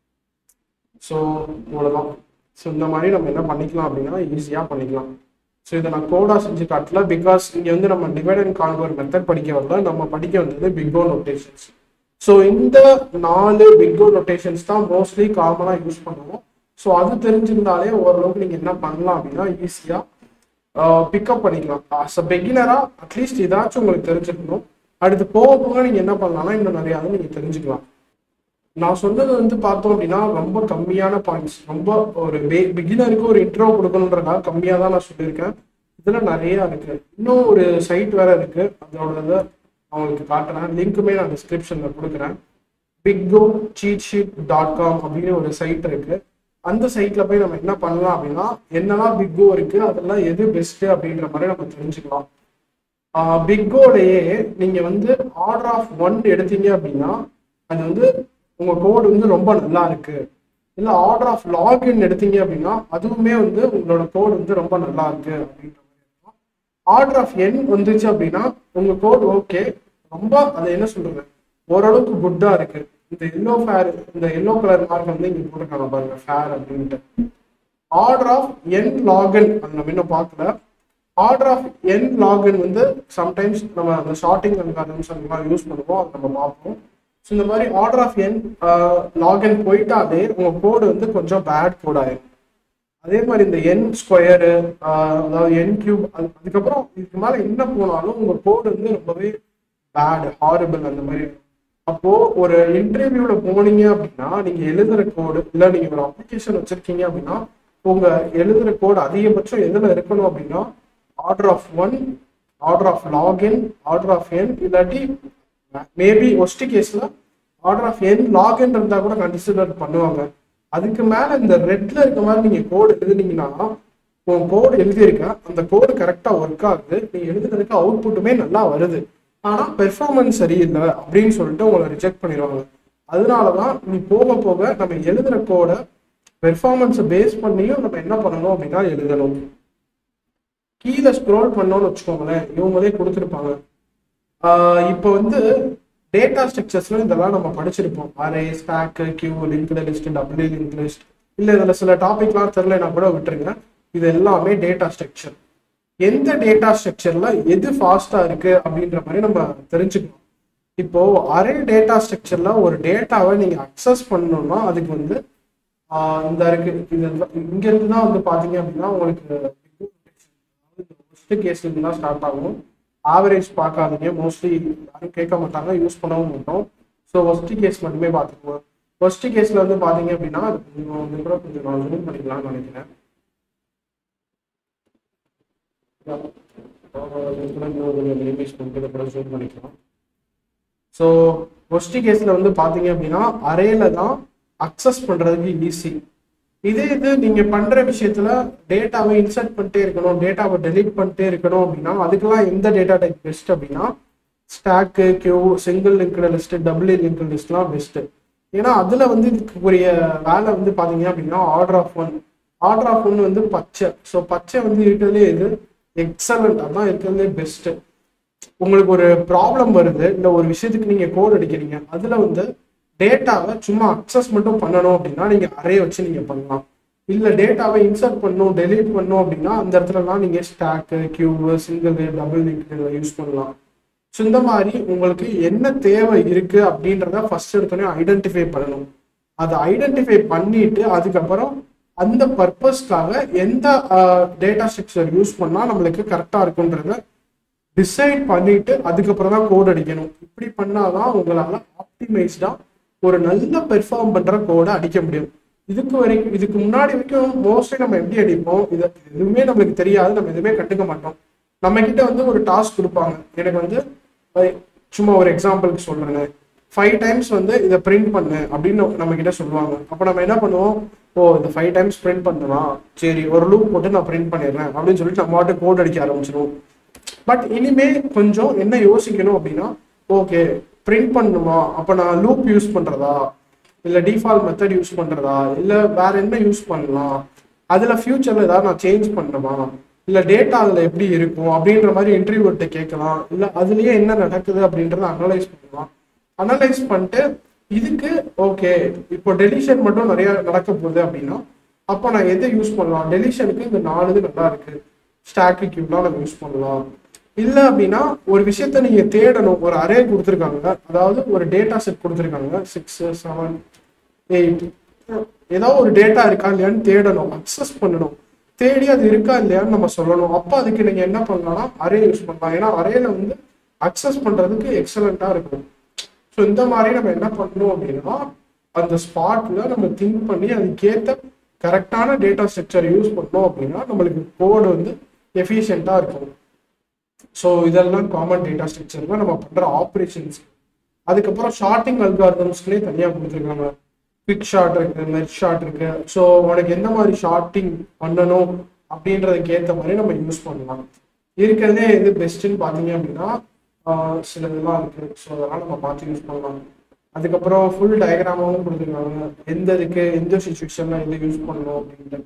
so இவ்வளோதான் ஸோ இந்த மாதிரி நம்ம என்ன பண்ணிக்கலாம் அப்படின்னா ஈஸியாக பண்ணிக்கலாம் ஸோ இதை நான் கோடாக செஞ்சு காட்டல பிகாஸ் இங்கே வந்து நம்ம டிவைட் அண்ட் கான்வர் மெத்தட் படிக்க வரல நம்ம படிக்க வந்தது பிக்கோ நோட்டேஷன்ஸ் ஸோ இந்த நாலு பிக்கோ நோட்டேஷன்ஸ் தான் மோஸ்ட்லி காமனாக யூஸ் பண்ணுவோம் ஸோ அது தெரிஞ்சிருந்தாலே ஓரளவுக்கு நீங்கள் என்ன பண்ணலாம் அப்படின்னா ஈஸியாக பிக்கப் பண்ணிக்கலாம் அஸ் அ பெகினராக அட்லீஸ்ட் ஏதாச்சும் உங்களுக்கு தெரிஞ்சுக்கணும் அடுத்து போக போக நீங்கள் என்ன பண்ணலாம்னா இன்னும் நிறையாவது நீங்கள் தெரிஞ்சுக்கலாம் நான் சொன்னது வந்து பார்த்தோம் அப்படின்னா ரொம்ப கம்மியான பாயிண்ட்ஸ் ரொம்ப ஒரு பிகினருக்கு ஒரு இன்ட்ரோ கொடுக்கணுன்றதுக்காக கம்மியாக தான் நான் சொல்லியிருக்கேன் இதில் நிறைய இருக்கு இன்னும் ஒரு சைட் வேற இருக்கு அதோட இதை அவங்களுக்கு காட்டுறேன் லிங்க்குமே நான் டிஸ்கிரிப்ஷனில் கொடுக்குறேன் big O cheat sheet dot com அப்படின்னு ஒரு சைட் இருக்கு அந்த சைட்ல போய் நம்ம என்ன பண்ணலாம் அப்படின்னா என்னெல்லாம் பிக்கோ இருக்கு அதெல்லாம் எது பெஸ்ட் அப்படின்ற மாதிரி நம்ம தெரிஞ்சுக்கலாம் பிக்கோடையே நீங்க வந்து ஆர்டர் ஆஃப் ஒன் எடுத்தீங்க அப்படின்னா அது வந்து உங்க கோடு வந்து ரொம்ப நல்லா இருக்கு இல்ல ஆர்டர் ஆஃப் லாகின் எடுத்தீங்க அப்படின்னா அதுவுமே வந்து உங்களோட கோடு வந்து ரொம்ப நல்லா இருக்கு அப்படின்ற மாதிரி இருக்கும் ஆர்டர் ஆஃப் என் வந்துச்சு அப்படின்னா உங்க கோட் ஓகே ரொம்ப அதை என்ன சொல்றது ஓரளவுக்கு குட்டா இருக்கு இந்த எல்லோ ஃபேர் இந்த எல்லோ கலர் மார்க் வந்து இங்க போட்டிருக்காங்க பாருங்க ஃபேர் அப்படின்ட்டு ஆர்டர் ஆஃப் என் லாகன் அது நம்ம இன்னும் பார்க்கல ஆர்டர் ஆஃப் என் லாகின் வந்து சம்டைம்ஸ் நம்ம அந்த ஷார்ட்டிங் அல்காரிதம்ஸ் அதெல்லாம் யூஸ் பண்ணுவோம் அதை நம்ம பார்ப்போம் ஸோ இந்த மாதிரி ஆர்டர் ஆஃப் என் லாகின் போயிட்டாலே உங்கள் கோடு வந்து கொஞ்சம் பேட் கோட் ஆயிடும் அதே மாதிரி இந்த என் ஸ்கொயரு அதாவது என் கியூப் அது அதுக்கப்புறம் இதுக்கு மேலே என்ன போனாலும் உங்கள் கோடு வந்து ரொம்பவே பேட் ஹாரிபிள் அந்த மாதிரி அப்போ ஒரு இன்டர்வியூல போனீங்க அப்படின்னா நீங்க எழுதுற கோடு இல்ல நீங்க ஒரு அப்ளிகேஷன் வச்சிருக்கீங்க அப்படின்னா உங்க எழுதுற கோடு அதிகபட்சம் எதுல இருக்கணும் அப்படின்னா order of one order of log N order of N இல்லாட்டி மேபி ஒஸ்ட் கேஸ்ல ஆர்டர் ஆஃப் என் லாகின் இருந்தா கூட கன்சிடர் பண்ணுவாங்க அதுக்கு மேல இந்த ரெட்ல இருக்க மாதிரி நீங்க கோடு எழுதுனீங்கன்னா உன் கோடு எழுதியிருக்க அந்த கோடு கரெக்டா ஒர்க் ஆகுது நீ எழுதுனதுக்கு அவுட்புட்டுமே நல்லா வருது ஆனா பெர்ஃபார்மன்ஸ் சரியில்லை அப்படின்னு சொல்லிட்டு உங்களை ரிஜெக்ட் பண்ணிடுவாங்க அதனாலதான் நீ போக போக நம்ம எழுதுற கோடை பெர்ஃபார்மன்ஸை பேஸ் பண்ணியும் நம்ம என்ன பண்ணணும் அப்படின்னா எழுதணும் கீழே ஸ்க்ரோல் பண்ணோம்னு வச்சுக்கோங்களேன் இவங்களே கொடுத்துருப்பாங்க இப்போ வந்து டேட்டா ஸ்ட்ரக்சர்ஸ்ல இதெல்லாம் நம்ம படிச்சிருப்போம் array stack queue linked list double link list இல்ல இதுல சில டாபிக்லாம் தெரியலனா கூட விட்டுருங்க இது எல்லாமே டேட்டா ஸ்ட்ரக்சர் எந்த டேட்டா ஸ்ட்ரக்சர்ல எது ஃபாஸ்டா இருக்கு அப்படின்ற மாதிரி நம்ம தெரிஞ்சுக்கணும் இப்போ அரே டேட்டா ஸ்ட்ரக்சர்ல ஒரு டேட்டாவை நீங்க அக்சஸ் பண்ணணும்னா அதுக்கு வந்து ஆஹ் இந்த இருக்கு இது இங்க இருந்து தான் வந்து பாத்தீங்க அப்படின்னா உங்களுக்கு ஃபர்ஸ்ட் கேஸ்ல இருந்து தான் ஸ்டார்ட் ஆகும் ஆவரேஜ் பார்க்காதீங்க மோஸ்ட்லி யாரும் கேட்க மாட்டாங்க யூஸ் பண்ணவும் மாட்டோம் ஸோ ஃபர்ஸ்ட் கேஸ் மட்டுமே பார்த்துக்குவோம் ஃபர்ஸ்ட் கேஸ்ல வந்து பாத்தீங்க அப்படின்னா அது கொஞ்சம் வந்து கூட கொஞ்சம் நான் ஜூம் பண்ணிக்கலாம்னு நினைக்கிறேன் ஜூம் பண்ணிக்கலாம் ஸோ ஃபர்ஸ்ட் கேஸ்ல வந்து பாத்தீங்க அப்படின்னா அரேல தான் அக்சஸ் பண்றதுக்கு ஈஸி இதே இது நீங்க பண்ற விஷயத்துல டேட்டாவை இன்சர்ட் பண்ணிட்டே இருக்கணும் டேட்டாவை டெலீட் பண்ணிட்டே இருக்கணும் அப்படின்னா அதுக்கெல்லாம் எந்த டேட்டா டைப் பெஸ்ட் அப்படின்னா stack queue single linked list double linked லிஸ்ட்லாம் பெஸ்ட் ஏன்னா அதுல வந்து இதுக்குரிய வேலை வந்து பாத்தீங்க அப்படின்னா order of one order of one வந்து பச்சை ஸோ பச்சை வந்து இருக்கிறதுலே இது எக்ஸலண்ட் அதான் இருக்கிறதுலே பெஸ்ட் உங்களுக்கு ஒரு ப்ராப்ளம் வருது இல்லை ஒரு விஷயத்துக்கு நீங்க கோட் அடிக்கிறீங்க அதுல வந்து டேட்டாவை சும்மா அக்சஸ் மட்டும் பண்ணணும் அப்படின்னா நீங்க அரே வச்சு நீங்க பண்ணலாம் இல்ல டேட்டாவை இன்சர்ட் பண்ணணும் டெலீட் பண்ணணும் அப்படின்னா அந்த இடத்துலலாம் நீங்க stack queue single double link use பண்ணலாம் ஸோ இந்த மாதிரி உங்களுக்கு என்ன தேவை இருக்கு அப்படின்றத ஃபர்ஸ்ட் எடுத்தோடனே ஐடென்டிஃபை பண்ணணும் அதை ஐடென்டிஃபை பண்ணிட்டு அதுக்கப்புறம் அந்த பர்பஸ்க்காக எந்த டேட்டா ஸ்ட்ரக்சர் யூஸ் பண்ணா நம்மளுக்கு கரெக்டா இருக்குன்றத டிசைட் பண்ணிட்டு அதுக்கப்புறம் தான் கோட் அடிக்கணும் இப்படி பண்ணாதான் உங்களால ஆப்டிமைஸ்டா ஒரு நல்ல பெர்ஃபார்ம் பண்ற கோடை அடிக்க முடியும் இதுக்கு வரைக்கும் இதுக்கு முன்னாடி வரைக்கும் மோஸ்ட்லி நம்ம எப்படி அடிப்போம் இது எதுவுமே நம்மளுக்கு தெரியாது நம்ம எதுவுமே கண்டுக்க மாட்டோம் நம்ம கிட்ட வந்து ஒரு டாஸ்க் கொடுப்பாங்க எனக்கு வந்து அஹ், சும்மா ஒரு எக்ஸாம்பிளுக்கு சொல்றேங்க ஃபைவ் டைம்ஸ் வந்து இதை பிரிண்ட் பண்ணு அப்படின்னு நம்ம கிட்ட சொல்லுவாங்க அப்போ நம்ம என்ன பண்ணுவோம் ஓ இந்த ஃபைவ் டைம்ஸ் பிரிண்ட் பண்ணலாம் சரி ஒரு லூப் போட்டு நான் பிரிண்ட் பண்ணிடுறேன் அப்படின்னு சொல்லிட்டு நம்ம பாட்டு கோட் அடிக்க ஆரம்பிச்சிருவோம் பட் இனிமே கொஞ்சம் என்ன யோசிக்கணும் அப்படின்னா ஓகே பிரிண்ட் பண்ணுமா அப்ப நான் லூப் யூஸ் பண்றதா இல்ல டிஃபால்ட் மெத்தட் யூஸ் பண்றதா இல்ல வேற என்ன யூஸ் பண்ணலாம் அதுல ஃபியூச்சர்ல ஏதாவது நான் சேஞ்ச் பண்ணணுமா இல்ல டேட்டா அதுல எப்படி இருக்கும் அப்படின்ற மாதிரி இன்டர்வியூட்ட கேட்கலாம் இல்ல அதுலயே என்ன நடக்குது அப்படின்றத அனலைஸ் பண்ணலாம் அனலைஸ் பண்ணிட்டு இதுக்கு ஓகே இப்போ டெலிஷன் மட்டும் நிறைய நடக்க போகுது அப்படின்னா அப்போ நான் எதை யூஸ் பண்ணலாம் டெலிஷனுக்கு இந்த நாலு இது நல்லா இருக்கு ஸ்டாக்கு கியூப்லாம் நம்ம யூஸ் பண்ணலாம் இல்ல அப்படின்னா ஒரு விஷயத்த நீங்க தேடணும் ஒரு அரே கொடுத்துருக்காங்க அதாவது ஒரு டேட்டா செட் கொடுத்துருக்காங்க சிக்ஸ் செவன் எயிட் ஏதாவது ஒரு டேட்டா இருக்கா இல்லையான்னு தேடணும் அக்சஸ் பண்ணணும் தேடி அது இருக்கா இல்லையான்னு நம்ம சொல்லணும் அப்போ அதுக்கு நீங்க என்ன பண்ணலாம்னா அரே யூஸ் பண்ணலாம் ஏன்னா அரேல வந்து அக்சஸ் பண்றதுக்கு எக்ஸலண்டா இருக்கும் ஸோ இந்த மாதிரி நம்ம என்ன பண்ணணும் அப்படின்னா அந்த ஸ்பாட்ல நம்ம திங்க் பண்ணி அதுக்கேற்ற கரெக்டான டேட்டா ஸ்ட்ரக்சர் யூஸ் பண்ணோம் அப்படின்னா நம்மளுக்கு கோடு வந்து எஃபிஷியண்டா இருக்கும் ஸோ இதெல்லாம் காமன் டேட்டா ஸ்ட்ரக்சர்ல நம்ம பண்ற ஆப்ரேஷன்ஸ் அதுக்கப்புறம் ஷார்ட்டிங் அல்காரிதம்ஸ்லேயே தனியாக கொடுத்துருக்காங்க குவிக் ஷார்ட் இருக்கு மெர்ஜ் ஷார்ட் இருக்கு ஸோ உனக்கு எந்த மாதிரி ஷார்ட்டிங் பண்ணணும் அப்படின்றதுக்கு ஏற்ற மாதிரி நம்ம யூஸ் பண்ணலாம் இருக்கிறதே எது பெஸ்ட்டுன்னு பார்த்தீங்க அப்படின்னா ஆஹ் சில இதெல்லாம் இருக்கு ஸோ அதெல்லாம் நம்ம பார்த்து யூஸ் பண்ணலாம் அதுக்கப்புறம் ஃபுல் டயக்ராமாவும் கொடுத்துருக்காங்க எந்த இதுக்கு எந்த சுச்சுவேஷன்ல எது யூஸ் பண்ணணும் அப்படின்ட்டு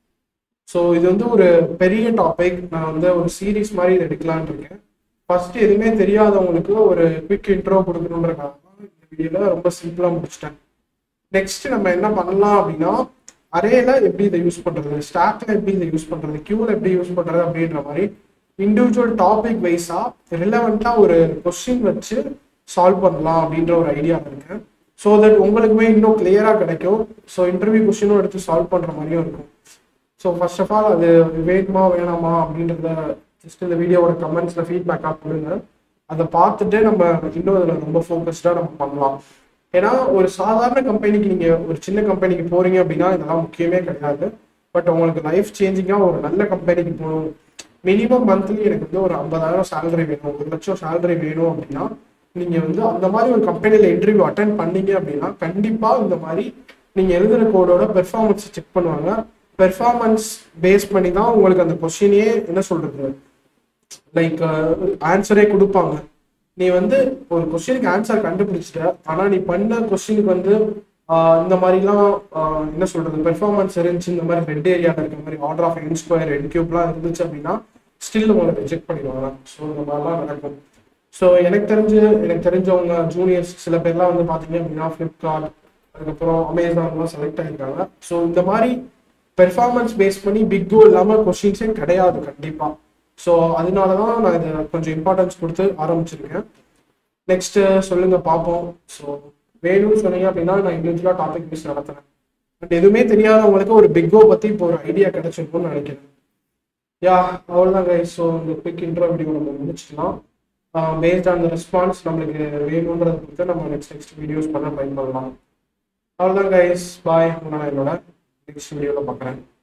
ஸோ இது வந்து ஒரு பெரிய டாபிக் நான் வந்து ஒரு சீரீஸ் மாதிரி இதை எடுக்கலான்னு இருக்கேன் ஃபர்ஸ்ட் எதுவுமே தெரியாதவங்களுக்கு ஒரு குவிக் இன்ட்ரோ கொடுக்கணுன்றக்காக தான் இந்த வீடியோல ரொம்ப சிம்பிளா முடிச்சிட்டேன் நெக்ஸ்ட் நம்ம என்ன பண்ணலாம் அப்படின்னா அரேல எப்படி இதை யூஸ் பண்றது ஸ்டாக்ல எப்படி இதை யூஸ் பண்றது கியூல எப்படி யூஸ் பண்றது அப்படின்ற மாதிரி இண்டிவிஜுவல் டாபிக் வைஸாக ரிலவெண்ட்டாக ஒரு கொஸ்டின் வச்சு சால்வ் பண்ணலாம் அப்படின்ற ஒரு ஐடியா இருக்கேன் ஸோ தட் உங்களுக்குமே இன்னும் கிளியராக கிடைக்கும் ஸோ இன்டர்வியூ கொஸ்டினும் எடுத்து சால்வ் பண்ணுற மாதிரியும் இருக்கும் ஸோ ஃபர்ஸ்ட் ஆஃப் ஆல் அது வேணுமா வேணாமா அப்படின்றத ஜஸ்ட் இந்த வீடியோவோட கமெண்ட்ஸில் ஃபீட்பேக்காக கொடுங்க அதை பார்த்துட்டு நம்ம இன்னும் அதில் ரொம்ப ஃபோக்கஸ்டாக நம்ம பண்ணலாம் ஏன்னா ஒரு சாதாரண கம்பெனிக்கு நீங்கள் ஒரு சின்ன கம்பெனிக்கு போகிறீங்க அப்படின்னா இதெல்லாம் முக்கியமே கிடையாது பட் உங்களுக்கு லைஃப் சேஞ்சிங்காக ஒரு நல்ல கம்பெனிக்கு போகணும் மினிமம் மந்த்லி எனக்கு வந்து ஒரு ஐம்பதாயிரம் சேலரி வேணும் ஒரு லட்சம் சேலரி வேணும் அப்படின்னா நீங்கள் வந்து அந்த மாதிரி ஒரு கம்பெனியில் இன்டர்வியூ அட்டன் பண்ணீங்க அப்படின்னா கண்டிப்பாக இந்த மாதிரி நீங்கள் எழுதுகிற கோடோட பெர்ஃபார்மன்ஸ் செக் பண்ணுவாங்க பெர்ஃபார்மன்ஸ் பேஸ் பண்ணி தான் உங்களுக்கு அந்த கொஸ்டினையே என்ன சொல்றது லைக் ஆன்சரே கொடுப்பாங்க நீ வந்து ஒரு கொஸ்டினுக்கு ஆன்சர் கண்டுபிடிச்சிட்ட ஆனா நீ பண்ண கொஸ்டினுக்கு வந்து ஆஹ் இந்த மாதிரிலாம் ஆஹ் என்ன சொல்றது பெர்ஃபார்மன்ஸ் இருந்துச்சு இந்த மாதிரி ரெட் ஏரியாவில் இருக்க மாதிரி order of N square n கியூப்லாம் இருந்துச்சு அப்படின்னா ஸ்டில் உங்களை ரிஜெக்ட் பண்ணிடுவாங்க ஸோ இந்த மாதிரிலாம் நடக்கும் ஸோ எனக்கு தெரிஞ்சு எனக்கு தெரிஞ்சவங்க ஜூனியர்ஸ் சில பேர்லாம் வந்து பார்த்தீங்க அப்படின்னா ஃப்ளிப்கார்ட் அதுக்கப்புறம் அமேசான்லாம் செலக்ட் ஆகிருக்காங்க ஸோ இந்த மாதிரி பெர்ஃபார்மன்ஸ் பேஸ் பண்ணி பிக் கோ இல்லாமல் கொஸ்டின்ஸே கிடையாது கண்டிப்பாக ஸோ அதனால தான் நான் இதை கொஞ்சம் இம்பார்ட்டன்ஸ் கொடுத்து ஆரம்பிச்சிருக்கேன் நெக்ஸ்ட் சொல்லுங்க பார்ப்போம் ஸோ வேணும்னு சொன்னீங்க அப்படின்னா நான் இண்டிவிஜுவலாக டாபிக் பேஸ் நடத்துறேன் பட் எதுவுமே தெரியாதவங்களுக்கு ஒரு பிக் கோ பற்றி இப்போ ஒரு ஐடியா கிடைச்சிருக்கும்னு நினைக்கிறேன் யா அவ்வளோதான் கைஸ் ஸோ இந்த குவிக் இன்ட்ரோ வீடியோ நம்ம முடிச்சிடலாம் பேஸ்ட் ஆன் ரெஸ்பான்ஸ் நம்மளுக்கு வேணுன்றதை பொறுத்து நம்ம நெக்ஸ்ட் நெக்ஸ்ட் வீடியோஸ் பண்ண ட்ரை பண்ணலாம் அவ்வளோதான் கைஸ் பாய் நான் என்னோட நெக்ஸ்ட் வீடியோவில் பார்க்குறேன்